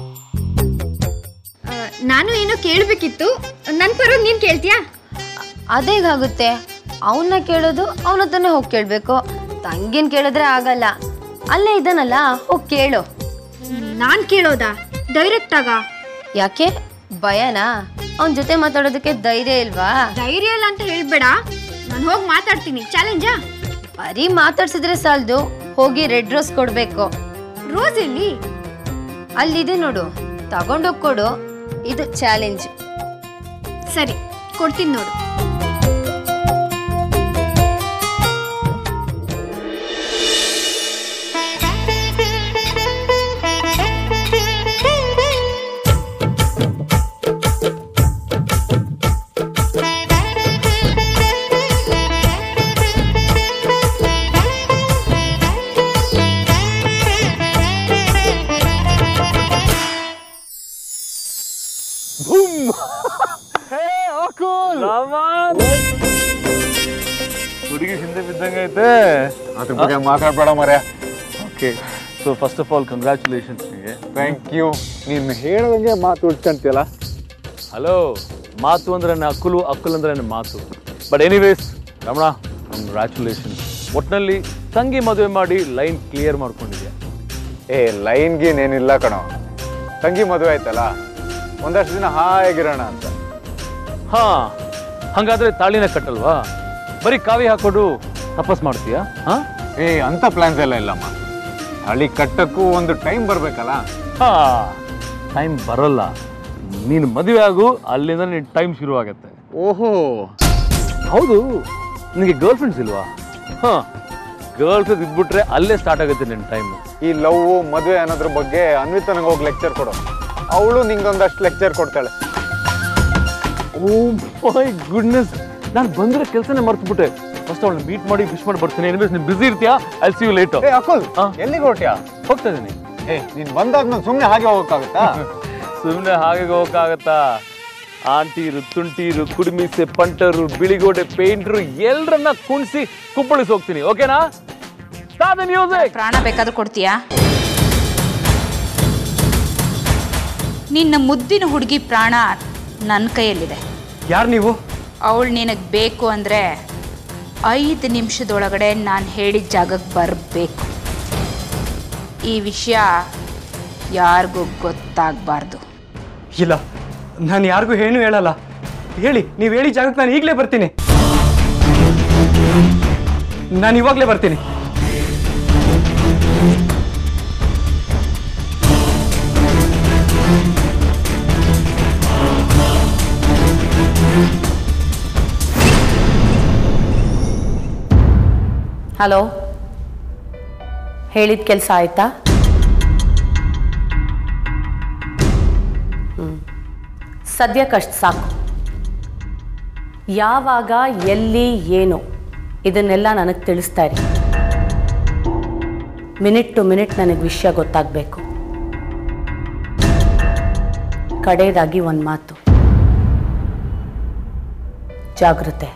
ಆ, ನಾನು ಏನೋ ಕೇಳಬೇಕಿತ್ತು ನನ್ನ ಪರವಾಗಿ ನೀನು ಕೇಳ್ತೀಯಾ ಅದೇಗಾಗುತ್ತೆ ಅವನ್ನ ಕೇಳೋದು ಅವನ ಹತ್ರನೇ ಹೋಗಿ ಕೇಳಬೇಕು ತಂಗಿನ ಕೇಳಿದ್ರೆ ಆಗಲ್ಲ ಅಲ್ಲೇ ಇದ್ದಾನಲ್ಲ ಹೋಗಿ ಕೇಳು ನಾನು ಕೇಳೋದಾ ಡೈರೆಕ್ಟ್ ಆಗ ಯಾಕೆ ಭಯನಾ ಅವನ ಜೊತೆ ಮಾತಾಡೋದಕ್ಕೆ ಧೈರ್ಯ ಇಲ್ವಾ ಧೈರ್ಯ ಇಲ್ಲ ಅಂತ ಹೇಳ್ಬೇಡ ನಾನು ಹೋಗಿ ಮಾತಾಡ್ತೀನಿ ಚಾಲೆಂಜಾ ಬರೀ ಮಾತಾಡ್ಸಿದ್ರೆ ಸಾಲದು ಹೋಗಿ ರೆಡ್ ರೋಸ್ ಕೊಡ್ಬೇಕು ರೋಸ್ ಎಲ್ಲಿ ಅಲ್ಲಿದೆ ನೋಡು ತಗೊಂಡೋಗ್ ಕೊಡು ಇದು ಚಾಲೆಂಜ್ ಸರಿ ಕೊಡ್ತೀನಿ ನೋಡು ಹುಡುಗಿ ಹಿಂದೆ ಬಿದ್ದಂಗೆ ಐತೆ ಅದ್ರ ಬಗ್ಗೆ ಮಾತಾಡ್ಬೇಡ ಮರ್ಯ okay so first of all congratulations ನಿಮಗೆ ಥ್ಯಾಂಕ್ ಯು ನೀನು ಹೇಳ್ದಂಗೆ ಮಾತು ಉಳ್ಸ್ಕೊಂತೀಯಲ್ಲ ಹಲೋ ಮಾತು ಅಂದ್ರೆ ನನ್ನ ಅಕ್ಕುಲು ಅಕ್ಕುಲ್ ಅಂದ್ರೆ ನನ್ನ ಮಾತು ಬಟ್ ಎನಿವೇಸ್ ರಮಣ ಕಂಗ್ರ್ಯಾಚುಲೇಷನ್ಸ್ ಒಟ್ಟಿನಲ್ಲಿ ತಂಗಿ ಮದುವೆ ಮಾಡಿ ಲೈನ್ ಕ್ಲಿಯರ್ ಮಾಡ್ಕೊಂಡಿದ್ಯಾ ಏ ಲೈನ್ ಗೀನ್ ಏನಿಲ್ಲ ಕಣೋ ತಂಗಿ ಮದುವೆ ಆಯ್ತಲ್ಲ ಒಂದಷ್ಟು ದಿನ ಹಾಯಾಗಿರೋಣ ಅಂತ ಹಾ ಹಂಗಾದ್ರೆ ತಾಳಿನ ಕಟ್ಟಲ್ವಾ ಬರೀ ಕಾವಿ ಹಾಕೊಂಡು ತಪಸ್ ಮಾಡ್ತೀಯಾ ಹಾ ಏ ಅಂತ ಪ್ಲಾನ್ಸ್ ಎಲ್ಲ ಇಲ್ಲಮ್ಮ ಹಳ್ಳಿ ಕಟ್ಟಕ್ಕೂ ಒಂದು ಟೈಮ್ ಬರ್ಬೇಕಲ್ಲ ಹಾ ಟೈಮ್ ಬರಲ್ಲ ನೀನು ಮದುವೆ ಆಗು ಅಲ್ಲಿಂದ ನಿನ್ ಟೈಮ್ ಶುರು ಆಗತ್ತೆ ಓಹೋ ಹೌದು ನಿನಗೆ ಗರ್ಲ್ ಫ್ರೆಂಡ್ಸ್ ಇಲ್ವಾ ಹಾ ಗರ್ಲ್ಸ್ ಇದ್ಬಿಟ್ರೆ ಅಲ್ಲೇ ಸ್ಟಾರ್ಟ್ ಆಗುತ್ತೆ ನಿನ್ನ ಟೈಮ್ ಈ ಲವ್ ಮದುವೆ ಅನ್ನೋದ್ರ ಬಗ್ಗೆ ಅನ್ವಿತನಿಗೆ ಹೋಗಿ ಲೆಕ್ಚರ್ ಕೊಡು ಅವಳು ನಿಂಗೊಂದಷ್ಟು ಲೆಕ್ಚರ್ ಕೊಡ್ತಾಳೆ ಓ ಮೈ ಗುಡ್ನೆಸ್ ನಾನು ಬಂದಿರೋ ಕೆಲಸನೇ ಮರ್ತ್ಬಿಟ್ಟೆ ಫಸ್ಟ್ ಅವಳು ಮೀಟ್ ಮಾಡಿ ವಿಶ್ ಮಾಡಿ ಬರ್ತೀನಿ ಎನಿವೇಸ್ ನೀನು ಬಿಸಿ ಇರ್ತೀಯಾ ಐ ಸಿ ಯು ಲೇಟ್ ಏ ಅಕುಲ್ ಹಾ? ಎಲ್ಲಿಗೆ ಹೊರಟ್ಯಾ ಹೋಗ್ತಾ ಇದ್ದೀನಿ ಏ ನೀನ್ ಬಂದಾದ್ಮೇಲೆ ಸುಮ್ಮನೆ ಹಾಗೆ ಹೋಗಕ್ಕಾಗತ್ತಾ ಸುಮ್ಮನೆ ಹಾಗೆ ಹೋಗಕ್ಕಾಗತ್ತಾ ಆಂಟೀರು ತುಂಟೀರು ಕುಡಿಮಿಸೆ ಪಂಟರು ಬಿಳಿಗೋಡೆ ಪೇಂಟ್ರು ಎಲ್ಲರನ್ನ ಕುಣಿಸಿ ಕುಪ್ಪಳಿಸಿ ಹೋಗ್ತೀನಿ ಓಕೆನಾ ಸ್ಟಾರ್ಟ್ ದ ಮ್ಯೂಸಿಕ್ ಪ್ರಾಣ ಬೇಕಾದ್ರೂ ಕೊಡ್ತೀಯಾ ನಿನ್ನ ಮುದ್ದಿನ ಹುಡುಗಿ ಪ್ರಾಣ ನನ್ನ ಕೈಯಲ್ಲಿದೆ ಯಾರು ನೀವು ಅವಳು ನಿನಗೆ ಬೇಕು ಅಂದರೆ ಐದು ನಿಮಿಷದೊಳಗಡೆ ನಾನು ಹೇಳಿದ ಜಾಗಕ್ಕೆ ಬರಬೇಕು ಈ ವಿಷಯ ಯಾರಿಗೂ ಗೊತ್ತಾಗಬಾರ್ದು ಇಲ್ಲ ನಾನು ಯಾರಿಗೂ ಏನು ಹೇಳಲ್ಲ ಹೇಳಿ ನೀವು ಹೇಳಿ ಜಾಗಕ್ಕೆ ನಾನು ಈಗಲೇ ಬರ್ತೀನಿ ನಾನು ಇವಾಗಲೇ ಬರ್ತೀನಿ ಹಲೋ ಹೇಳಿದ ಕೆಲಸ ಆಯ್ತಾ ಹ್ಞೂ ಸದ್ಯಕ್ಕಷ್ಟು ಸಾಕು ಯಾವಾಗ ಎಲ್ಲಿ ಏನು ಇದನ್ನೆಲ್ಲ ನನಗೆ ತಿಳಿಸ್ತಾ ಇರಿ ಮಿನಿಟ್ ಟು ಮಿನಿಟ್ ನನಗೆ ವಿಷಯ ಗೊತ್ತಾಗಬೇಕು ಕಡೆಯದಾಗಿ ಒಂದು ಮಾತು ಜಾಗ್ರತೆ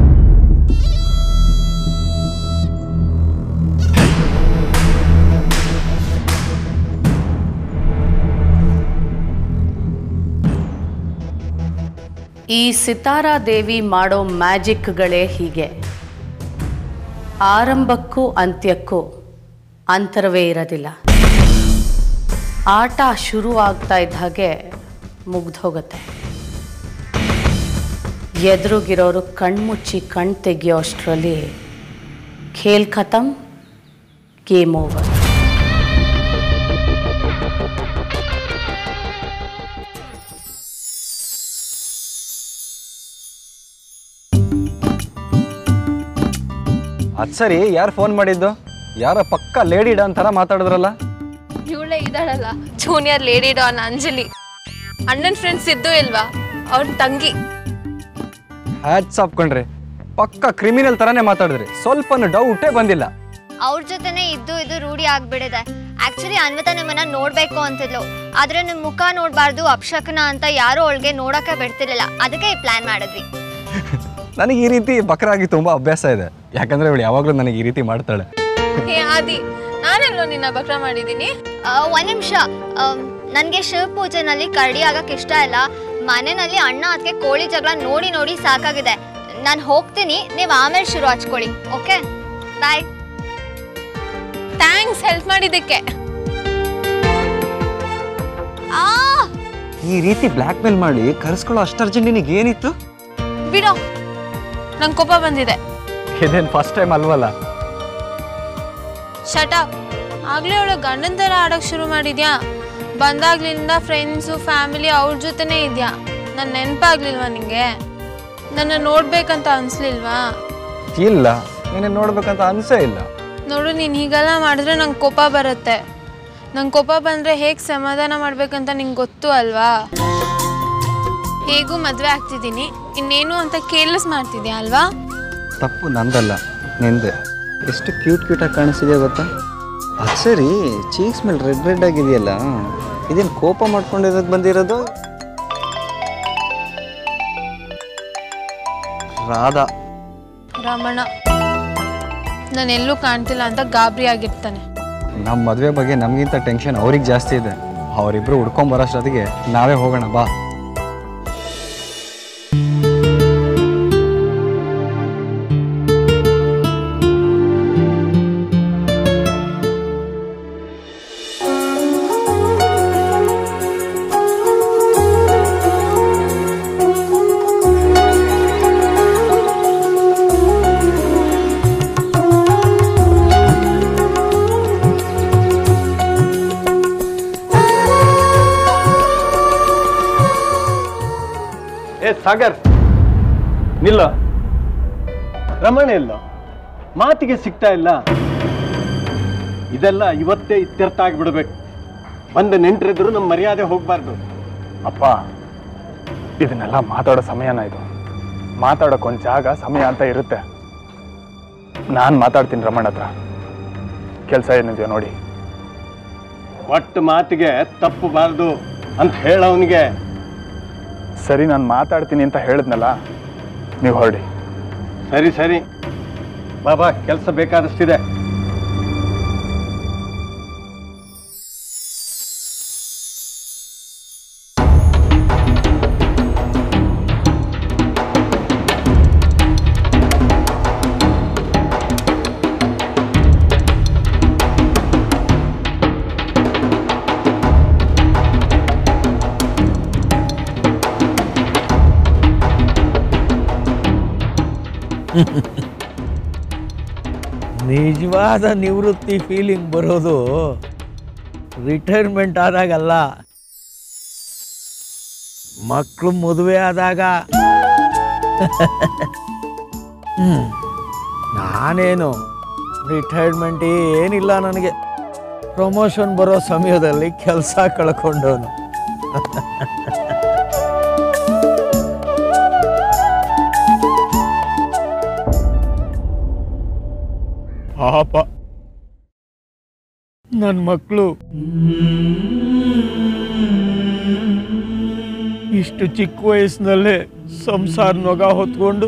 ಈ ಸಿತಾರಾ ದೇವಿ ಮಾಡೋ ಮ್ಯಾಜಿಕ್ಗಳೇ ಹೀಗೆ ಆರಂಭಕ್ಕೂ ಅಂತ್ಯಕ್ಕೂ ಅಂತರವೇ ಇರೋದಿಲ್ಲ ಆಟ ಶುರು ಆಗ್ತಾ ಇದ್ದ ಹಾಗೆ ಮುಗ್ದೋಗುತ್ತೆ ಎದುರುಗಿರೋರು ಕಣ್ಮುಚ್ಚಿ ಕಣ್ ತೆಗಿಯೋ ಅಷ್ಟರಲ್ಲಿ ಖೇಲ್ ಖತಮ್ ಗೇಮ್ ಓವರ್ ಅದು ಸರಿ ಯಾರು ಫೋನ್ ಮಾಡಿದ್ದು ಯಾರ ಪಕ್ಕ ಲೇಡಿ ಡಾನ್ ಥರ ಮಾತಾಡಿದ್ರಲ್ಲ ಇವಳೇ ಇದ್ದಾಳಲ್ಲ ಜೂನಿಯರ್ ಲೇಡಿ ಡಾನ್ ಅಂಜಲಿ ಅಣ್ಣನ ಫ್ರೆಂಡ್ಸ್ ಇದ್ದು ಇಲ್ವಾ ಅವ್ರ ತಂಗಿ ಹ್ಯಾಟ್ಸ್ ಆಪ್ಕೊಂಡ್ರಿ ಪಕ್ಕ ಕ್ರಿಮಿನಲ್ ಥರನೇ ಮಾತಾಡಿದ್ರಿ ಸ್ವಲ್ಪನೂ ಡೌಟೇ ಬಂದಿಲ್ಲ ಅವ್ರ ಜೊತೆನೆ ಇದ್ದು ಇದು ರೂಢಿ ಆಗ್ಬಿಡಿದೆ ಆಕ್ಚುಲಿ ಅನ್ವಿತ ನಿಮ್ಮನ್ನ ನೋಡ್ಬೇಕು ಅಂತಿದ್ಲು ಆದ್ರೆ ನಿಮ್ ಮುಖ ನೋಡ್ಬಾರ್ದು ಅಪ್ಶಕನ ಅಂತ ಯಾರು ಅವಳಿಗೆ ನೋಡಕ್ಕೆ ಬಿಡ್ತಿರ್ಲಿಲ್ಲ ಅದಕ್ಕೆ ಈ ಪ್ಲಾನ್ ಮಾಡಿದ್ವಿ ನನಗೆ ಈ ರೀತಿ ಬಕ್ರಾಗಿ ತುಂಬ ಅಭ್ಯಾಸ ಇದೆ ಯಾಕಂದ್ರೆ ಇವಳು ಯಾವಾಗಲೂ ನನಗೆ ಈ ರೀತಿ ಮಾಡ್ತಾಳೆ ಹೇ ಆದಿ ನಾನೆಲ್ಲೋ ನಿನ್ನ ಬಕ್ರ ಮಾಡಿದ್ದೀನಿ ಆ, ಒಂದ್ ನಿಮಿಷ ನನ್ಗೆ ಶಿವ ಪೂಜೆನಲ್ಲಿ ಕರಡಿ ಆಗಕ್ ಇಷ್ಟ ಇಲ್ಲ ಮನೆಯಲ್ಲಿ ಅಣ್ಣ ಅದಕ್ಕೆ ಕೋಳಿ ಜಗಳ ನೋಡಿ ನೋಡಿ ಸಾಕಾಗಿದೆ ನಾನು ಹೋಗ್ತೀನಿ ನೀವು ಆಮೇಲೆ ಶುರು ಹಚ್ಕೊಳ್ಳಿ ಓಕೆ ಬಾಯ್ ಥ್ಯಾಂಕ್ಸ್ ಹೆಲ್ಪ್ ಮಾಡಿದ್ದಕ್ಕೆ ಆ ಈ ರೀತಿ ಬ್ಲ್ಯಾಕ್ ಮೇಲ್ ಮಾಡಿ ಕರೆಸ್ಕೊಳ್ಳೋ ಅಷ್ಟು ಅರ್ಜೆಂಟ್ ನಿನಗೆ ಏನಿತ್ತು ಬಿಡೋ ನಂಗೆ ಕೋಪ ಬಂದಿದೆ ಇದೇನು ಫಸ್ಟ್ ಟೈಮ್ ಅಲ್ವಲ್ಲ ಶಟ ಆಗ್ಲೇ ಅವಳು ಗಂಡನ ಥರ ಆಡೋಕೆ ಶುರು ಮಾಡಿದ್ಯಾ ಬಂದಾಗ್ಲಿಂದ ಫ್ರೆಂಡ್ಸು ಫ್ಯಾಮಿಲಿ ಅವ್ರ ಜೊತೆನೇ ಇದೆಯಾ ನನ್ನ ನೆನಪಾಗ್ಲಿಲ್ವಾ ನಿಂಗೆ ನನ್ನ ನೋಡ್ಬೇಕಂತ ಅನ್ಸ್ಲಿಲ್ವಾ ಇಲ್ಲ ನೀನು ನೋಡ್ಬೇಕಂತ ಅನ್ಸೇ ಇಲ್ಲ ನೋಡು ನೀನು ಹೀಗೆಲ್ಲ ಮಾಡಿದ್ರೆ ನಂಗೆ ಕೋಪ ಬರುತ್ತೆ ನಂಗೆ ಕೋಪ ಬಂದರೆ ಹೇಗೆ ಸಮಾಧಾನ ಮಾಡ್ಬೇಕಂತ ನಿಂಗೆ ಗೊತ್ತು ಅಲ್ವಾ ಹೇಗೂ ಮದುವೆ ಆಗ್ತಿದ್ದೀನಿ ಇನ್ನೇನು ಅಂತ ಕೇರ್ಲೆಸ್ ಮಾಡ್ತಿದ್ಯಾ ಅಲ್ವಾ ತಪ್ಪು ನಂದಲ್ಲ ನಿಂದೆ ಎಷ್ಟು ಕ್ಯೂಟ್ ಕ್ಯೂಟಾಗಿ ಕಾಣಿಸ್ತಿದೆಯಾ ಗೊತ್ತಾ ಅದು ಸರಿ ಚೀಕ್ಸ್ ಮೇಲೆ ರೆಡ್ ರೆಡ್ ಆಗಿದೆಯಲ್ಲ ಇದೇನು ಕೋಪ ಮಾಡ್ಕೊಂಡಿರೋದು ಬಂದಿರೋದು ರಾಧಾ ರಮಣ ನಾನು ಎಲ್ಲೂ ಕಾಣ್ತಿಲ್ಲ ಅಂತ ಗಾಬರಿ ಆಗಿರ್ತಾನೆ ನಮ್ಮ ಮದುವೆ ಬಗ್ಗೆ ನಮಗಿಂತ ಟೆನ್ಷನ್ ಅವ್ರಿಗೆ ಜಾಸ್ತಿ ಇದೆ ಅವರಿಬ್ರು ಹುಡ್ಕೊಂಬರೋಷ್ಟೊತ್ತಿಗೆ ನಾವೇ ಹೋಗೋಣ ಬಾ ಏ ಸಾಗರ್ ನಿಲ್ಲ ರಮಣ ಇಲ್ಲ ಮಾತಿಗೆ ಸಿಗ್ತಾ ಇಲ್ಲ ಇದೆಲ್ಲ ಇವತ್ತೇ ಇತ್ಯರ್ಥ ಆಗಿಬಿಡ್ಬೇಕು ಬಂದು ನೆಂಟರಿದ್ರು ನಮ್ಮ ಮರ್ಯಾದೆ ಹೋಗಬಾರ್ದು ಅಪ್ಪ ಇದನ್ನೆಲ್ಲ ಮಾತಾಡೋ ಸಮಯನ ಇದು ಮಾತಾಡೋಕೆ ಒಂದು ಜಾಗ ಸಮಯ ಅಂತ ಇರುತ್ತೆ ನಾನು ಮಾತಾಡ್ತೀನಿ ರಮಣ ಹತ್ರ ಕೆಲಸ ಏನಿದೆಯೋ ನೋಡಿ ಒಟ್ಟು ಮಾತಿಗೆ ತಪ್ಪಬಾರ್ದು ಅಂತ ಹೇಳವನಿಗೆ ಸರಿ ನಾನು ಮಾತಾಡ್ತೀನಿ ಅಂತ ಹೇಳಿದ್ನಲ್ಲ ನೀವು ಹೊರಡಿ ಸರಿ ಸರಿ ಬಾಬಾ ಕೆಲಸ ಬೇಕಾದಷ್ಟಿದೆ ನಿಜವಾದ ನಿವೃತ್ತಿ ಫೀಲಿಂಗ್ ಬರೋದು ರಿಟೈರ್ಮೆಂಟ್ ಆದಾಗಲ್ಲ ಮಕ್ಕಳು ಮದುವೆ ಆದಾಗ ಹ್ಮ್. ನಾನೇನು ರಿಟೈರ್ಮೆಂಟ್ ಏನಿಲ್ಲ ನನಗೆ ಪ್ರಮೋಷನ್ ಬರೋ ಸಮಯದಲ್ಲಿ ಕೆಲಸ ಕಳ್ಕೊಂಡವನು ಪಾಪ ನನ್ನ ಮಕ್ಕಳು ಇಷ್ಟು ಚಿಕ್ಕ ವಯಸ್ಸಿನಲ್ಲೇ ಸಂಸಾರ ನೊಗ ಹೊತ್ಕೊಂಡು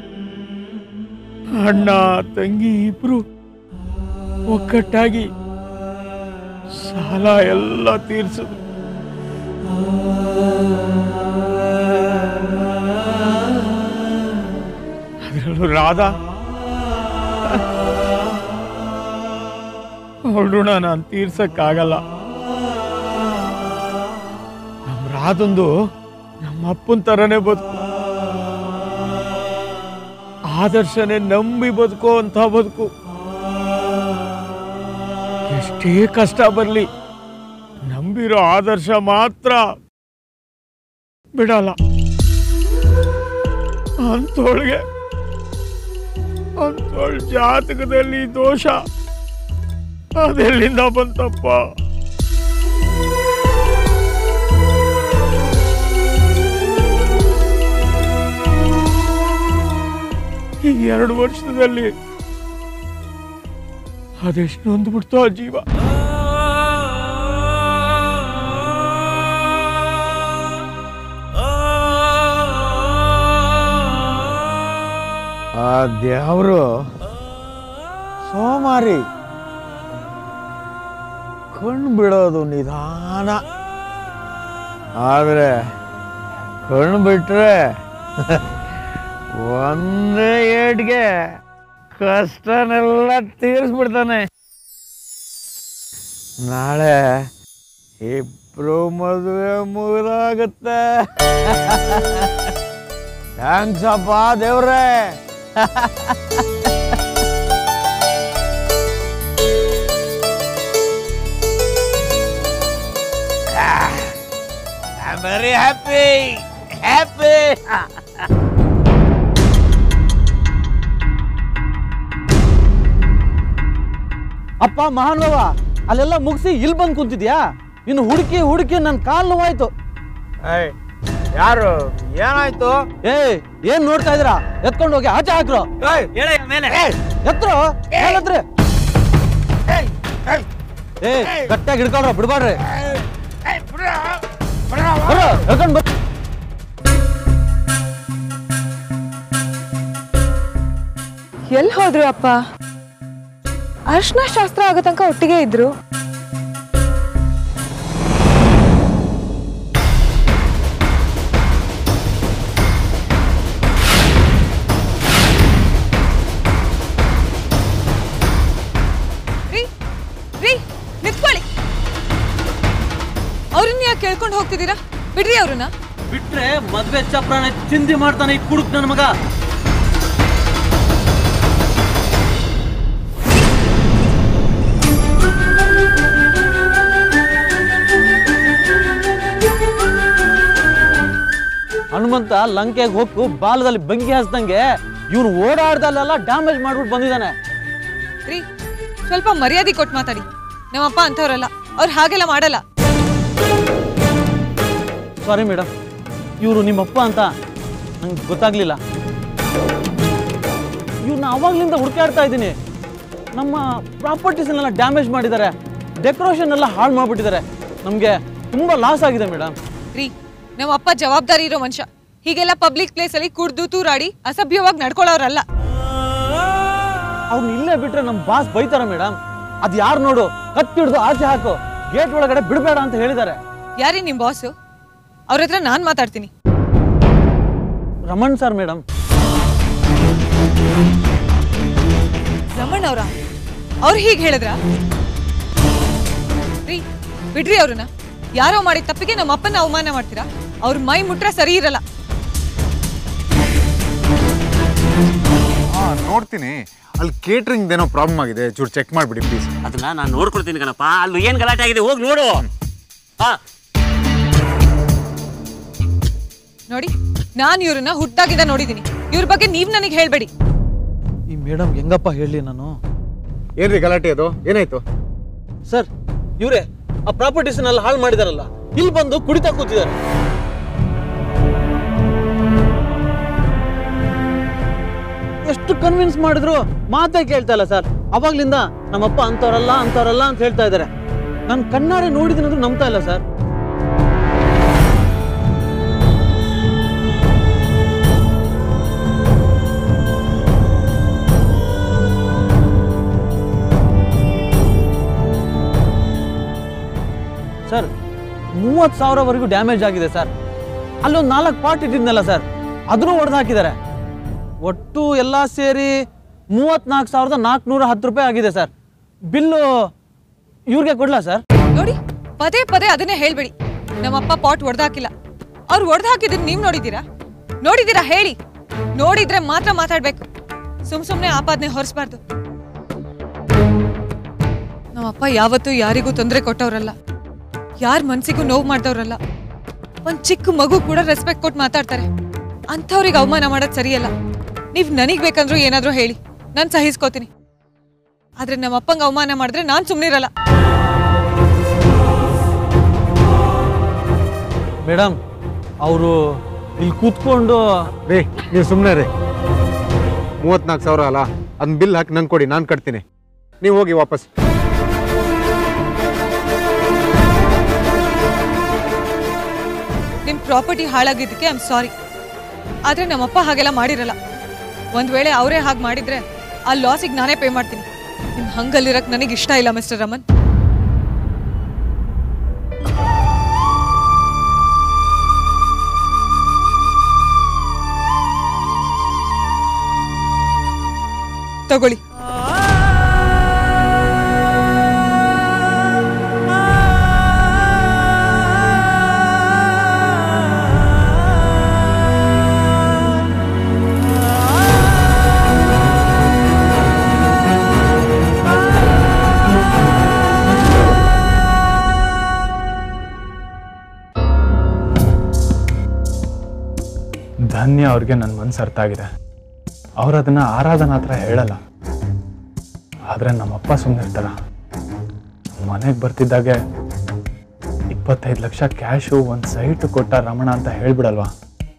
ಅಣ್ಣ ತಂಗಿ ಇಬ್ರು ಒಕ್ಕಟ್ಟಾಗಿ ಸಾಲ ಎಲ್ಲ ತೀರ್ಸಿದ್ರು ಅದರಲ್ಲೂ ರಾಧಾ ಅವಳ ಋಣ ನಾನು ತೀರ್ಸಕ್ಕಾಗಲ್ಲ ನಮ್ಮ ರಾಧಂದು ನಮ್ಮ ಅಪ್ಪನ ಥರನೇ ಬದುಕು ಆದರ್ಶನೇ ನಂಬಿ ಬದುಕೋ ಅಂತ ಬದುಕು ಎಷ್ಟೇ ಕಷ್ಟ ಬರಲಿ ನಂಬಿರೋ ಆದರ್ಶ ಮಾತ್ರ ಬಿಡಲ್ಲ ಅಂತೋಳ್ಗೆ ಅಂತೋಳ್ ಜಾತಕದಲ್ಲಿ ದೋಷ ಅದೆಲ್ಲಿಂದ ಬಂತಪ್ಪ ಈ ಎರಡು ವರ್ಷದಲ್ಲಿ ಅದೆಷ್ಟು ನೊಂದ್ಬಿಡ್ತೋ ಆ ಜೀವ ಆ ದೇವರು ಸೋಮಾರಿ ಕಣ್ಣು ಬಿಡೋದು ನಿಧಾನ ಆದರೆ ಕಣ್ಣು ಬಿಟ್ರೆ ಒಂದೇ ಏಟ್ಗೆ ಕಷ್ಟನೆಲ್ಲ ತೀರಿಸ್ಬಿಡ್ತಾನೆ ನಾಳೆ ಇಬ್ರು ಮದುವೆ ಮುಗಿದಾಗುತ್ತೆ ಥ್ಯಾಂಕ್ಸ್ ಅಪ್ಪ ದೇವ್ರೇ I'm very happy. Happy. ಅಪ್ಪ ಮಹಾನ್ಭವ ಅಲ್ಲೆಲ್ಲ ಮುಗಿಸಿ ಇಲ್ಲಿ ಬಂದು ಕುಂತಿದ್ಯಾ ಇನ್ನು ಹುಡುಕಿ ಹುಡುಕಿ ನನ್ನ ಕಾಲು ನೋವಾಯ್ತು ಯಾರು ಏನಾಯ್ತು ಏ ಏನ್ ನೋಡ್ತಾ ಇದ್ದೀರಾ ಎತ್ಕೊಂಡು ಹೋಗಿ ಆಚೆ ಹಾಕ್ರು ಮೇಲೆ ಎತ್ರು ಹೇಳತ್ರಿ ಏ ಗಟ್ಟಿಯಾಗಿ ಹಿಡ್ಕೊಳ್ರ ಬಿಡ್ಬಾಡ್ರಿ ಬರ್ರೋ, ಎಳ್ಕೊಂಡ್ ಬರ್ ಎಲ್ಲಿ ಹೋದ್ರು ಅಪ್ಪ ಅರ್ಶನ ಶಾಸ್ತ್ರ ಆಗೋ ತನಕ ಒಟ್ಟಿಗೆ ಇದ್ರು ರೀ ರೀ ನಿಂತ್ಕೊಳ್ಳಿ ಅವ್ರನ್ನ ಯಾಕೆ ಕೇಳ್ಕೊಂಡು ಹೋಗ್ತಿದ್ದೀರಾ ಬಿಡ್ರಿ ಅವ್ರನ್ನ ಬಿಟ್ರೆ ಮದ್ವೆ ಚಪ್ರಾನ ಚಿಂದಿ ಮಾಡ್ತಾನೆ ಈ ಕುಡುಕ್ ನನ್ನ ಮಗ ಹನುಮಂತ ಲಂಕೆಗೆ ಹೋಗು ಬಾಲದಲ್ಲಿ ಬೆಂಕಿ ಹಚ್ದಂಗೆ ಇವನು ಓಡಾಡ್ದಲ್ಲೆಲ್ಲ ಡ್ಯಾಮೇಜ್ ಮಾಡ್ಬಿಟ್ಟು ಬಂದಿದ್ದಾನೆ ರೀ ಸ್ವಲ್ಪ ಮರ್ಯಾದೆ ಕೊಟ್ಟು ಮಾತಾಡಿ ನಮ್ಮಪ್ಪ ಅಂಥವ್ರಲ್ಲ ಅವ್ರು ಹಾಗೆಲ್ಲ ಮಾಡಲ್ಲ ಸಾರಿ ಮೇಡಮ್ ಇವರು ನಿಮ್ಮಪ್ಪ ಅಂತ ನಂಗೆ ಗೊತ್ತಾಗ್ಲಿಲ್ಲ ಇವ್ರನ್ನ ಅವಾಗ್ಲಿಂದ ಹುಡುಕಾಡ್ತಾ ಇದ್ದೀನಿ ನಮ್ಮ ಪ್ರಾಪರ್ಟೀಸ್ನೆಲ್ಲ ಡ್ಯಾಮೇಜ್ ಮಾಡಿದ್ದಾರೆ ಡೆಕೋರೇಷನ್ ಎಲ್ಲ ಹಾಳು ಮಾಡಿಬಿಟ್ಟಿದ್ದಾರೆ ನಮಗೆ ತುಂಬ ಲಾಸ್ ಆಗಿದೆ ಮೇಡಮ್ ರೀ ನಮ್ಮ ಅಪ್ಪ ಜವಾಬ್ದಾರಿ ಇರೋ ಮನುಷ್ಯ ಹೀಗೆಲ್ಲ ಪಬ್ಲಿಕ್ ಪ್ಲೇಸಲ್ಲಿ ಕುಡ್ದು ತೂರಾಡಿ ಅಸಭ್ಯವಾಗಿ ನಡ್ಕೊಳ್ಳೋರಲ್ಲ ಅವ್ರನ್ನ ಇಲ್ಲೇ ಬಿಟ್ರೆ ನಮ್ಮ ಬಾಸ್ ಬೈತಾರ ಮೇಡಮ್ ಅದು ಯಾರು ನೋಡು ಕತ್ತಿ ಹಿಡ್ದು ಆಚೆ ಹಾಕು ಗೇಟ್ ಒಳಗಡೆ ಬಿಡಬೇಡ ಅಂತ ಹೇಳಿದ್ದಾರೆ ಯಾರೀ ನಿಮ್ಮ ಬಾಸು ಅವ್ರ ಹತ್ರ ನಾನು ಮಾತಾಡ್ತೀನಿ ರಮಣ್ ಸರ್ ಮೇಡಮ್ ರಮಣ್ ಅವ್ರ ಅವ್ರು ಹೀಗೆ ಹೇಳಿದ್ರ ರೀ ಬಿಡ್ರಿ ಅವ್ರನ್ನ ಯಾರೋ ಮಾಡಿದ ತಪ್ಪಿಗೆ ನಮ್ಮ ಅಪ್ಪನ ಅವಮಾನ ಮಾಡ್ತೀರಾ ಅವ್ರ ಮೈ ಮುಟ್ರೆ ಸರಿ ಇರಲ್ಲ ಹಾ ನೋಡ್ತೀನಿ ಅಲ್ಲಿ ಕೇಟ್ರಿಂಗ್ ಏನೋ ಪ್ರಾಬ್ಲಮ್ ಆಗಿದೆ ಚೂರು ಚೆಕ್ ಮಾಡಿಬಿಡಿ ಪ್ಲೀಸ್ ಅದನ್ನ ನಾನು ನೋಡ್ಕೊಳ್ತೀನಿ ಕಣಪ್ಪ ಅಲ್ಲಿ ಏನ್ ಗಲಾಟೆ ಆಗಿದೆ ಹೋಗಿ ನೋಡು ಹಾ ನೋಡಿ ನಾನು ಇವ್ರನ್ನ ಹುಟ್ಟಾಗಿಂದ ನೋಡಿದ್ದೀನಿ ಇವ್ರ ಬಗ್ಗೆ ನೀವ್ ನನಗೆ ಹೇಳ್ಬೇಡಿ ಈ ಮೇಡಮ್ ಹೆಂಗಪ್ಪ ಹೇಳಿ ನಾನು ಏನ್ರಿ ಗಲಾಟೆ ಅದು ಏನಾಯ್ತು ಸರ್ ಇವರೇ ಆ ಪ್ರಾಪರ್ಟೀಸ್ನೆಲ್ಲ ಹಾಳು ಮಾಡಿದಾರಲ್ಲ ಇಲ್ಲಿ ಬಂದು ಕುಡಿತಾ ಕೂತಿದ್ದಾರೆ ಎಷ್ಟು ಕನ್ವಿನ್ಸ್ ಮಾಡಿದ್ರು ಮಾತೇ ಕೇಳ್ತಾ ಇಲ್ಲ ಸರ್ ಅವಾಗ್ಲಿಂದ ನಮ್ಮಪ್ಪ ಅಂತವ್ರಲ್ಲ ಅಂತವ್ರಲ್ಲ ಅಂತ ಹೇಳ್ತಾ ಇದ್ದಾರೆ ನಾನು ಕಣ್ಣಾರೆ ನೋಡಿದ್ದೀನಂದ್ರೂ ನಂಬ್ತಾ ಇಲ್ಲ ಸರ್ ಸರ್ ಮೂವತ್ತು ಸಾವಿರವರೆಗೂ ಡ್ಯಾಮೇಜ್ ಆಗಿದೆ ಸರ್ ಅಲ್ಲೊಂದು ನಾಲ್ಕು ಪಾರ್ಟ್ ಇಟ್ಟಿದ್ನಲ್ಲ ಸರ್ ಅದನ್ನು ಹೊಡೆದು ಹಾಕಿದ್ದಾರೆ ಒಟ್ಟು ಎಲ್ಲ ಸೇರಿ ಮೂವತ್ನಾಲ್ಕು ಸಾವಿರದ ನಾಲ್ಕುನೂರ ಹತ್ತು ರೂಪಾಯಿ ಆಗಿದೆ ಸರ್ ಬಿಲ್ಲು ಇವ್ರಿಗೆ ಕೊಡ್ಲಾ ಸರ್ ನೋಡಿ ಪದೇ ಪದೇ ಅದನ್ನೇ ಹೇಳ್ಬೇಡಿ ನಮ್ಮಪ್ಪ ಪಾಟ್ ಒಡ್ದಾಕಿಲ್ಲ ಅವ್ರು ಒಡ್ದು ಹಾಕಿದ್ರೆ ನೀವ್ ನೋಡಿದ್ದೀರಾ ನೋಡಿದ್ದೀರಾ ಹೇಳಿ ನೋಡಿದ್ರೆ ಮಾತ್ರ ಮಾತಾಡ್ಬೇಕು ಸುಮ್ ಸುಮ್ನೆ ಆಪಾದನೆ ಹೊರಿಸ್ಬಾರ್ದು ನಮ್ಮಪ್ಪ ಯಾವತ್ತೂ ಯಾರಿಗೂ ತೊಂದರೆ ಕೊಟ್ಟವ್ರಲ್ಲ ಯಾರ ಮನ್ಸಿಗೂ ನೋವು ಮಾಡ್ದವ್ರಲ್ಲ ಒಂದ್ ಚಿಕ್ಕ ಮಗು ಕೂಡ ರೆಸ್ಪೆಕ್ಟ್ ಕೊಟ್ಟು ಮಾತಾಡ್ತಾರೆ ಅಂಥವ್ರಿಗೆ ಅವಮಾನ ಮಾಡೋದು ಸರಿಯಲ್ಲ ನೀವ್ ನನಗ್ ಬೇಕಂದ್ರೂ ಏನಾದ್ರೂ ಹೇಳಿ ನಾನು ಸಹಿಸ್ಕೋತೀನಿ ಆದ್ರೆ ನಮ್ಮಪ್ಪಂಗೆ ಅವಮಾನ ಮಾಡಿದ್ರೆ ನಾನ್ ಸುಮ್ನಿರಲ್ಲ ಮೇಡಮ್ ಅವರು ಇಲ್ಲಿ ಕೂತ್ಕೊಂಡು ರೀ ನೀವು ಸುಮ್ಮನೆ ರೀ ಮೂವತ್ನಾಲ್ಕು ಸಾವಿರ ಅಲ್ಲ ಅದನ್ನ ಬಿಲ್ ಹಾಕಿ ನಂಗೆ ಕೊಡಿ ನಾನು ಕಟ್ತೀನಿ ನೀವು ಹೋಗಿ ವಾಪಸ್ ನಿಮ್ ಪ್ರಾಪರ್ಟಿ ಹಾಳಾಗಿದ್ದಕ್ಕೆ ಐಮ್ ಸಾರಿ ಆದ್ರೆ ನಮ್ಮಪ್ಪ ಹಾಗೆಲ್ಲ ಮಾಡಿರಲ್ಲ ಒಂದ್ ವೇಳೆ ಅವರೇ ಹಾಗೆ ಮಾಡಿದ್ರೆ ಆ ಲಾಸಿಗೆ ನಾನೇ ಪೇ ಮಾಡ್ತೀನಿ ನಿಮ್ ಹಂಗಲ್ಲಿರಕ್ ನನಗೆ ಇಷ್ಟ ಇಲ್ಲ ಮಿಸ್ಟರ್ ರಮನ್ ತಗೊಳ್ಳಿ ಧನ್ಯ ಅವ್ರಿಗೆ ನನ್ನ ಮನ್ಸು ಅರ್ಥ ಆಗಿದೆ ಅವ್ರು ಅದನ್ನ ಆರಾಧನ ಹತ್ರ ಹೇಳಲ್ಲ ಆದರೆ ನಮ್ಮಪ್ಪ ಸುಮ್ಮನಿರ್ತಾರ ಮನೆಗೆ ಬರ್ತಿದ್ದಾಗೆ ಇಪ್ಪತ್ತೈದು ಲಕ್ಷ ಕ್ಯಾಶು ಒಂದು ಸೈಟ್ ಕೊಟ್ಟ ರಮಣ ಅಂತ ಹೇಳ್ಬಿಡಲ್ವಾ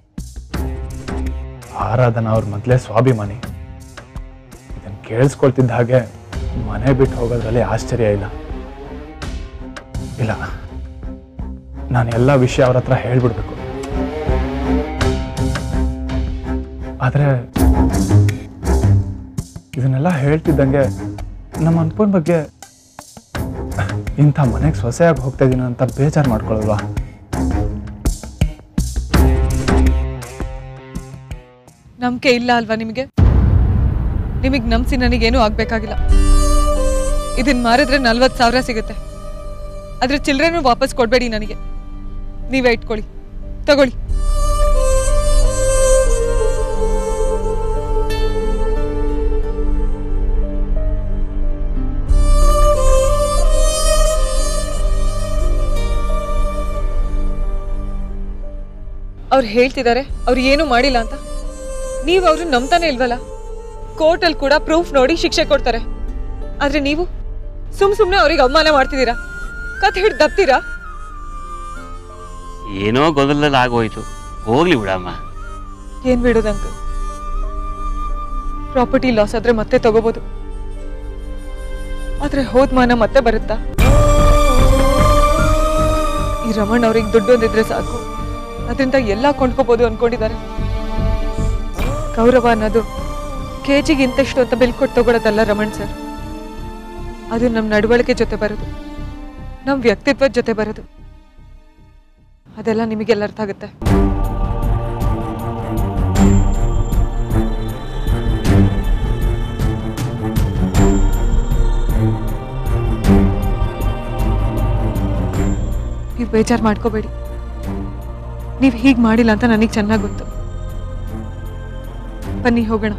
ಆರಾಧನ ಅವ್ರ ಮೊದಲೇ ಸ್ವಾಭಿಮಾನಿ ಇದನ್ನು ಕೇಳಿಸ್ಕೊಳ್ತಿದ್ದ ಹಾಗೆ ಮನೆ ಬಿಟ್ಟು ಹೋಗೋದ್ರಲ್ಲಿ ಆಶ್ಚರ್ಯ ಇಲ್ಲ ಇಲ್ಲ ನಾನು ಎಲ್ಲ ವಿಷಯ ಅವ್ರ ಹತ್ರ ಹೇಳ್ಬಿಡ್ಬೇಕು ಆದರೆ ಇದನ್ನೆಲ್ಲ ಹೇಳ್ತಿದ್ದಂಗೆ ನಮ್ಮ ಅನ್ಪನ್ ಬಗ್ಗೆ ಇಂಥ ಮನೆಗೆ ಸೊಸೆಯಾಗಿ ಹೋಗ್ತಾ ಇದೀನಿ ಅಂತ ಬೇಜಾರು ಮಾಡ್ಕೊಳ್ಳಲ್ವಾ ನಂಬಿಕೆ ಇಲ್ಲ ಅಲ್ವಾ ನಿಮಗೆ ನಿಮಗೆ ನಂಬಿಸಿ ನನಗೇನೂ ಆಗ್ಬೇಕಾಗಿಲ್ಲ ಇದನ್ನ ಮಾರಿದ್ರೆ ನಲ್ವತ್ತು ಸಾವಿರ ಸಿಗುತ್ತೆ ಅದ್ರ ಚಿಲ್ಡ್ರನು ವಾಪಸ್ ಕೊಡಬೇಡಿ ನನಗೆ ನೀವೇ ಇಟ್ಕೊಳ್ಳಿ ತಗೊಳ್ಳಿ ಅವ್ರು ಹೇಳ್ತಿದ್ದಾರೆ ಅವ್ರು ಏನು ಮಾಡಿಲ್ಲ ಅಂತ ನೀವು ಅವ್ರು ನಂಬ್ತಾನೆ ಇಲ್ವಲ್ಲ ಕೋರ್ಟಲ್ಲಿ ಕೂಡ ಪ್ರೂಫ್ ನೋಡಿ ಶಿಕ್ಷೆ ಕೊಡ್ತಾರೆ ಆದ್ರೆ ನೀವು ಸುಮ್ ಸುಮ್ನೆ ಅವ್ರಿಗೆ ಅವಮಾನ ಮಾಡ್ತಿದ್ದೀರಾ ಕತ್ ಹಿಡ್ದು ದಪ್ತೀರಾ ಏನೋ ಗೊಂದಲದಲ್ಲಿ ಆಗೋಯ್ತು ಹೋಗ್ಲಿ ಬಿಡಮ್ಮ ಏನ್ ಬಿಡೋದು ಅಂಕಲ್ ಪ್ರಾಪರ್ಟಿ ಲಾಸ್ ಆದ್ರೆ ಮತ್ತೆ ತಗೋಬಹುದು ಆದ್ರೆ ಹೋದ್ ಮಾನ ಮತ್ತೆ ಬರುತ್ತಾ ಈ ರಮಣ್ ಅವ್ರಿಗೆ ದುಡ್ಡು ಒಂದಿದ್ರೆ ಸಾಕು ಅದರಿಂದ ಎಲ್ಲ ಕೊಂಡ್ಕೋಬಹುದು ಅನ್ಕೊಂಡಿದ್ದಾರೆ ಗೌರವ ಅನ್ನೋದು ಕೆಜಿಗೆ ಇಂತಷ್ಟು ಅಂತ ಬಿಲ್ ಕೊಟ್ಟು ತಗೊಳ್ಳೋದಲ್ಲ ರಮಣ್ ಸರ್ ಅದು ನಮ್ಮ ನಡವಳಿಕೆ ಜೊತೆ ಬರೋದು ನಮ್ಮ ವ್ಯಕ್ತಿತ್ವದ ಜೊತೆ ಬರೋದು ಅದೆಲ್ಲ ನಿಮಗೆಲ್ಲ ಅರ್ಥ ಆಗುತ್ತೆ ನೀವು ಬೇಜಾರು ಮಾಡ್ಕೋಬೇಡಿ ನೀವು ಹೀಗೆ ಮಾಡಿಲ್ಲ ಅಂತ ನನಗೆ ಚೆನ್ನಾಗಿ ಗೊತ್ತು ಬನ್ನಿ ಹೋಗೋಣ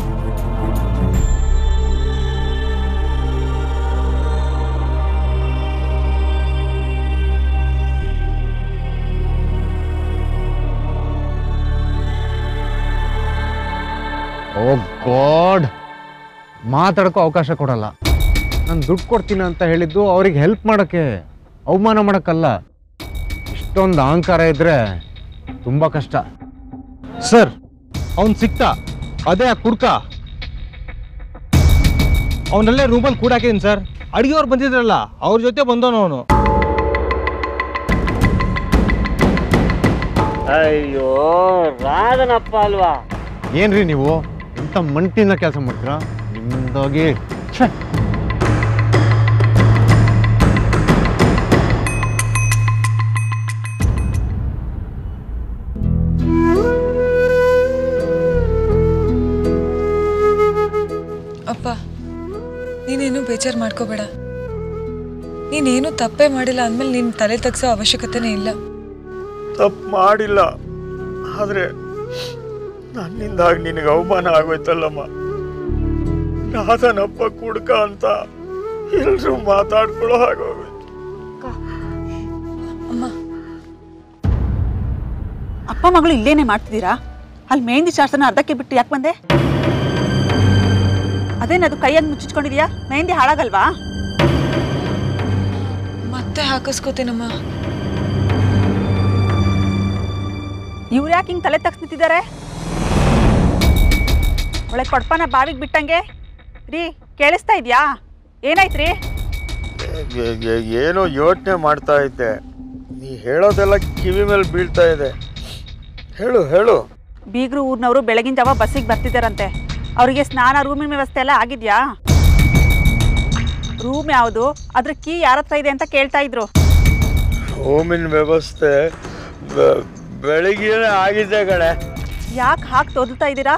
ಓ ಗಾಡ್ ಮಾತಾಡೋಕ್ಕೂ ಅವಕಾಶ ಕೊಡಲ್ಲ ನಾನು ದುಡ್ಡು ಕೊಡ್ತೀನಿ ಅಂತ ಹೇಳಿದ್ದು ಅವ್ರಿಗೆ ಹೆಲ್ಪ್ ಮಾಡೋಕ್ಕೆ ಅವಮಾನ ಮಾಡೋಕ್ಕಲ್ಲ ಇಷ್ಟೊಂದು ಅಹಂಕಾರ ಇದ್ರೆ ತುಂಬ ಕಷ್ಟ ಸರ್ ಅವ್ನು ಸಿಕ್ತ ಅದೇ ಆ ಕುಡ್ಕ ಅವನಲ್ಲೇ ರೂಮಲ್ಲಿ ಕೂಡ ಹಾಕಿದ್ದೀನಿ ಸರ್ ಅಡಿಗೆಯವ್ರು ಬಂದಿದ್ರಲ್ಲ ಅವ್ರ ಜೊತೆ ಬಂದವನು ಅವನು ಅಯ್ಯೋ ರಾಧನಪ್ಪ ಅಲ್ವಾ ಏನ್ರಿ ನೀವು ಎಂಥ ಮಂಟಿನ ಕೆಲಸ ಮಾಡ್ತೀರಾ ನಿಮ್ದಾಗಿ ಛೆ ಅಪ್ಪ ನೀನೇನು ಬೇಜಾರು ಮಾಡ್ಕೋಬೇಡ ನೀನೇನು ತಪ್ಪೇ ಮಾಡಿಲ್ಲ ಅಂದಮೇಲೆ ನೀನು ತಲೆ ತಗ್ಸೋ ಅವಶ್ಯಕತೆನೇ ಇಲ್ಲ ತಪ್ಪು ಮಾಡಿಲ್ಲ ಆದರೆ ನನ್ನಿಂದಾಗಿ ನಿನಗೆ ಅವಮಾನ ಆಗೋಯ್ತಲ್ಲಮ್ಮ ನಾದನಪ್ಪ ಕುಡ್ಕ ಅಂತ ಎಲ್ರೂ ಮಾತಾಡ್ಕೊಳ್ಳೋ ಹಾಗೋಗೋಯ್ತು ಅಪ್ಪ ಮಗಳು ಇಲ್ಲೇನೆ ಮಾಡ್ತಿದ್ದೀರಾ ಅಲ್ಲಿ ಮೆಹಂದಿ ಶಾಸ್ತ್ರನ ಅರ್ಧಕ್ಕೆ ಬಿಟ್ಟು ಯಾಕೆ ಬಂದೆ ಅದೇನದು ಕೈಯನ್ನು ಮುಚ್ಚಿಟ್ಕೊಂಡಿದ್ಯಾ ಮೆಹಂದಿ ಹಾಳಾಗಲ್ವಾ ಮತ್ತೆ ಹಾಕಿಸ್ಕೋತೀನಮ್ಮ ಇವ್ರು ಯಾಕೆ ಹಿಂಗೆ ತಲೆ ತಗ್ಸ್ ನಿಂತಿದ್ದಾರೆ ಒಳ್ಳೆ ಕೊಡ್ಪನ ಬಾವಿಗೆ ಬಿಟ್ಟಂಗೆ ರೀ ಕೇಳಿಸ್ತಾ ಇದೆಯಾ ಏನಾಯ್ತು ರೀ ಏನೋ ಯೋಚನೆ ಮಾಡ್ತಾ ಇದ್ದೆ ನೀ ಹೇಳೋದೆಲ್ಲ ಕಿವಿ ಮೇಲೆ ಬೀಳ್ತಾ ಇದೆ ಹೇಳು ಹೇಳು ಬೀಗರು ಊರಿನವರು ಬೆಳಗಿನ ಜಾವ ಬಸ್ಸಿಗೆ ಬರ್ತಿದ್ದಾರಂತೆ ಅವರಿಗೆ ಸ್ನಾನ ರೂಮಿನ ವ್ಯವಸ್ಥೆ ಎಲ್ಲ ಆಗಿದ್ಯಾ ರೂಮ್ ಯಾವುದು ಅದ್ರ ಕೀ ಯಾರ ಹತ್ರ ಇದೆ ಅಂತ ಕೇಳ್ತಾ ಇದ್ರು ರೂಮಿನ ವ್ಯವಸ್ಥೆ ಬೆ- ಬೆಳಿಗ್ಗೆನೇ ಆಗಿದೆ ಕಣೆ ಯಾಕೆ ಹಾಕಿ ತೊದಲ್ತಾ ಇದ್ದೀರಾ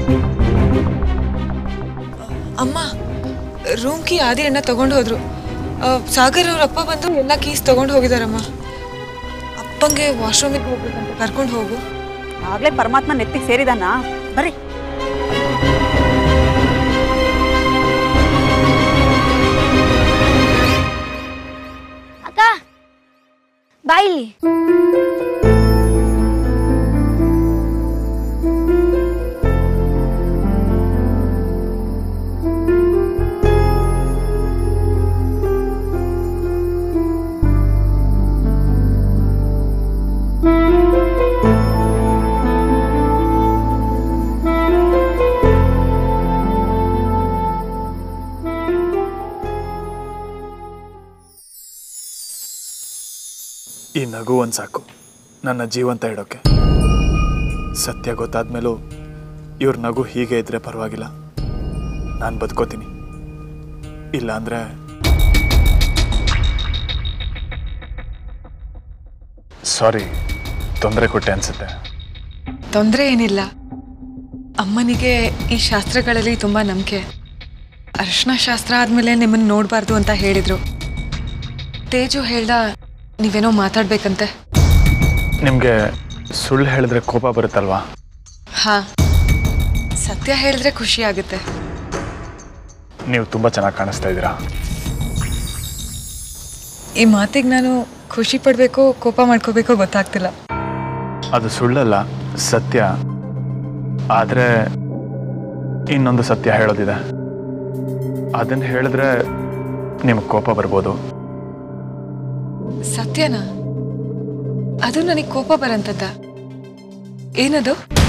ಅಮ್ಮ ರೂಮ್ ಕೀ ಆದಿ ಅಣ್ಣ ತಗೊಂಡು ಹೋದ್ರು ಆ, ಸಾಗರ್ ಅವ್ರ ಅಪ್ಪ ಬಂದು ಎಲ್ಲ ಕೀಸ್ ತಗೊಂಡು ಹೋಗಿದಾರಮ್ಮ ಅಪ್ಪಂಗೆ ವಾಶ್ರೂಮಿಗೆ ಹೋಗ್ಬೇಕಂತ ಕರ್ಕೊಂಡು ಹೋಗು ಆಗ್ಲೇ ಪರಮಾತ್ಮ ನೆತ್ತಿಗೆ ಸೇರಿದಾನ ಬರ್ರಿ ಅಕ್ಕ ಬಾಯಿಲಿ ಈ ನಗು ಒಂದು ಸಾಕು ನನ್ನ ಜೀವಂತ ಇಡೋಕ್ಕೆ ಸತ್ಯ ಗೊತ್ತಾದ್ಮೇಲೂ ಇವ್ರ ನಗು ಹೀಗೆ ಇದ್ರೆ ಪರವಾಗಿಲ್ಲ ನಾನು ಬದುಕೋತೀನಿ ಇಲ್ಲ ಅಂದರೆ ಸಾರಿ ತೊಂದರೆ ಕೊಟ್ಟೆ ಅನ್ಸುತ್ತೆ ತೊಂದರೆ ಏನಿಲ್ಲ ಅಮ್ಮನಿಗೆ ಈ ಶಾಸ್ತ್ರಗಳಲ್ಲಿ ತುಂಬ ನಂಬಿಕೆ ಅರ್ಶನ ಶಾಸ್ತ್ರ ಆದಮೇಲೆ ನಿಮ್ಮನ್ನು ನೋಡಬಾರ್ದು ಅಂತ ಹೇಳಿದರು ತೇಜು ಹೇಳ್ದ ನೀವೇನೋ ಮಾತಾಡ್ಬೇಕಂತೆ ನಿಮಗೆ ಸುಳ್ಳು ಹೇಳಿದ್ರೆ ಕೋಪ ಬರುತ್ತಲ್ವಾ ಹಾ ಸತ್ಯ ಹೇಳಿದ್ರೆ ಖುಷಿ ಆಗುತ್ತೆ ನೀವು ತುಂಬ ಚೆನ್ನಾಗಿ ಕಾಣಿಸ್ತಾ ಇದ್ದೀರಾ ಈ ಮಾತಿಗೆ ನಾನು ಖುಷಿ ಪಡಬೇಕೋ ಕೋಪ ಮಾಡ್ಕೋಬೇಕೋ ಗೊತ್ತಾಗ್ತಿಲ್ಲ ಅದು ಸುಳ್ಳಲ್ಲ ಸತ್ಯ ಆದರೆ ಇನ್ನೊಂದು ಸತ್ಯ ಹೇಳೋದಿದೆ ಅದನ್ನು ಹೇಳಿದ್ರೆ ನಿಮಗೆ ಕೋಪ ಬರ್ಬೋದು ಸತ್ಯನಾ ಅದು ನನಗೆ ಕೋಪ ಬರಂತದ್ದ ಏನದು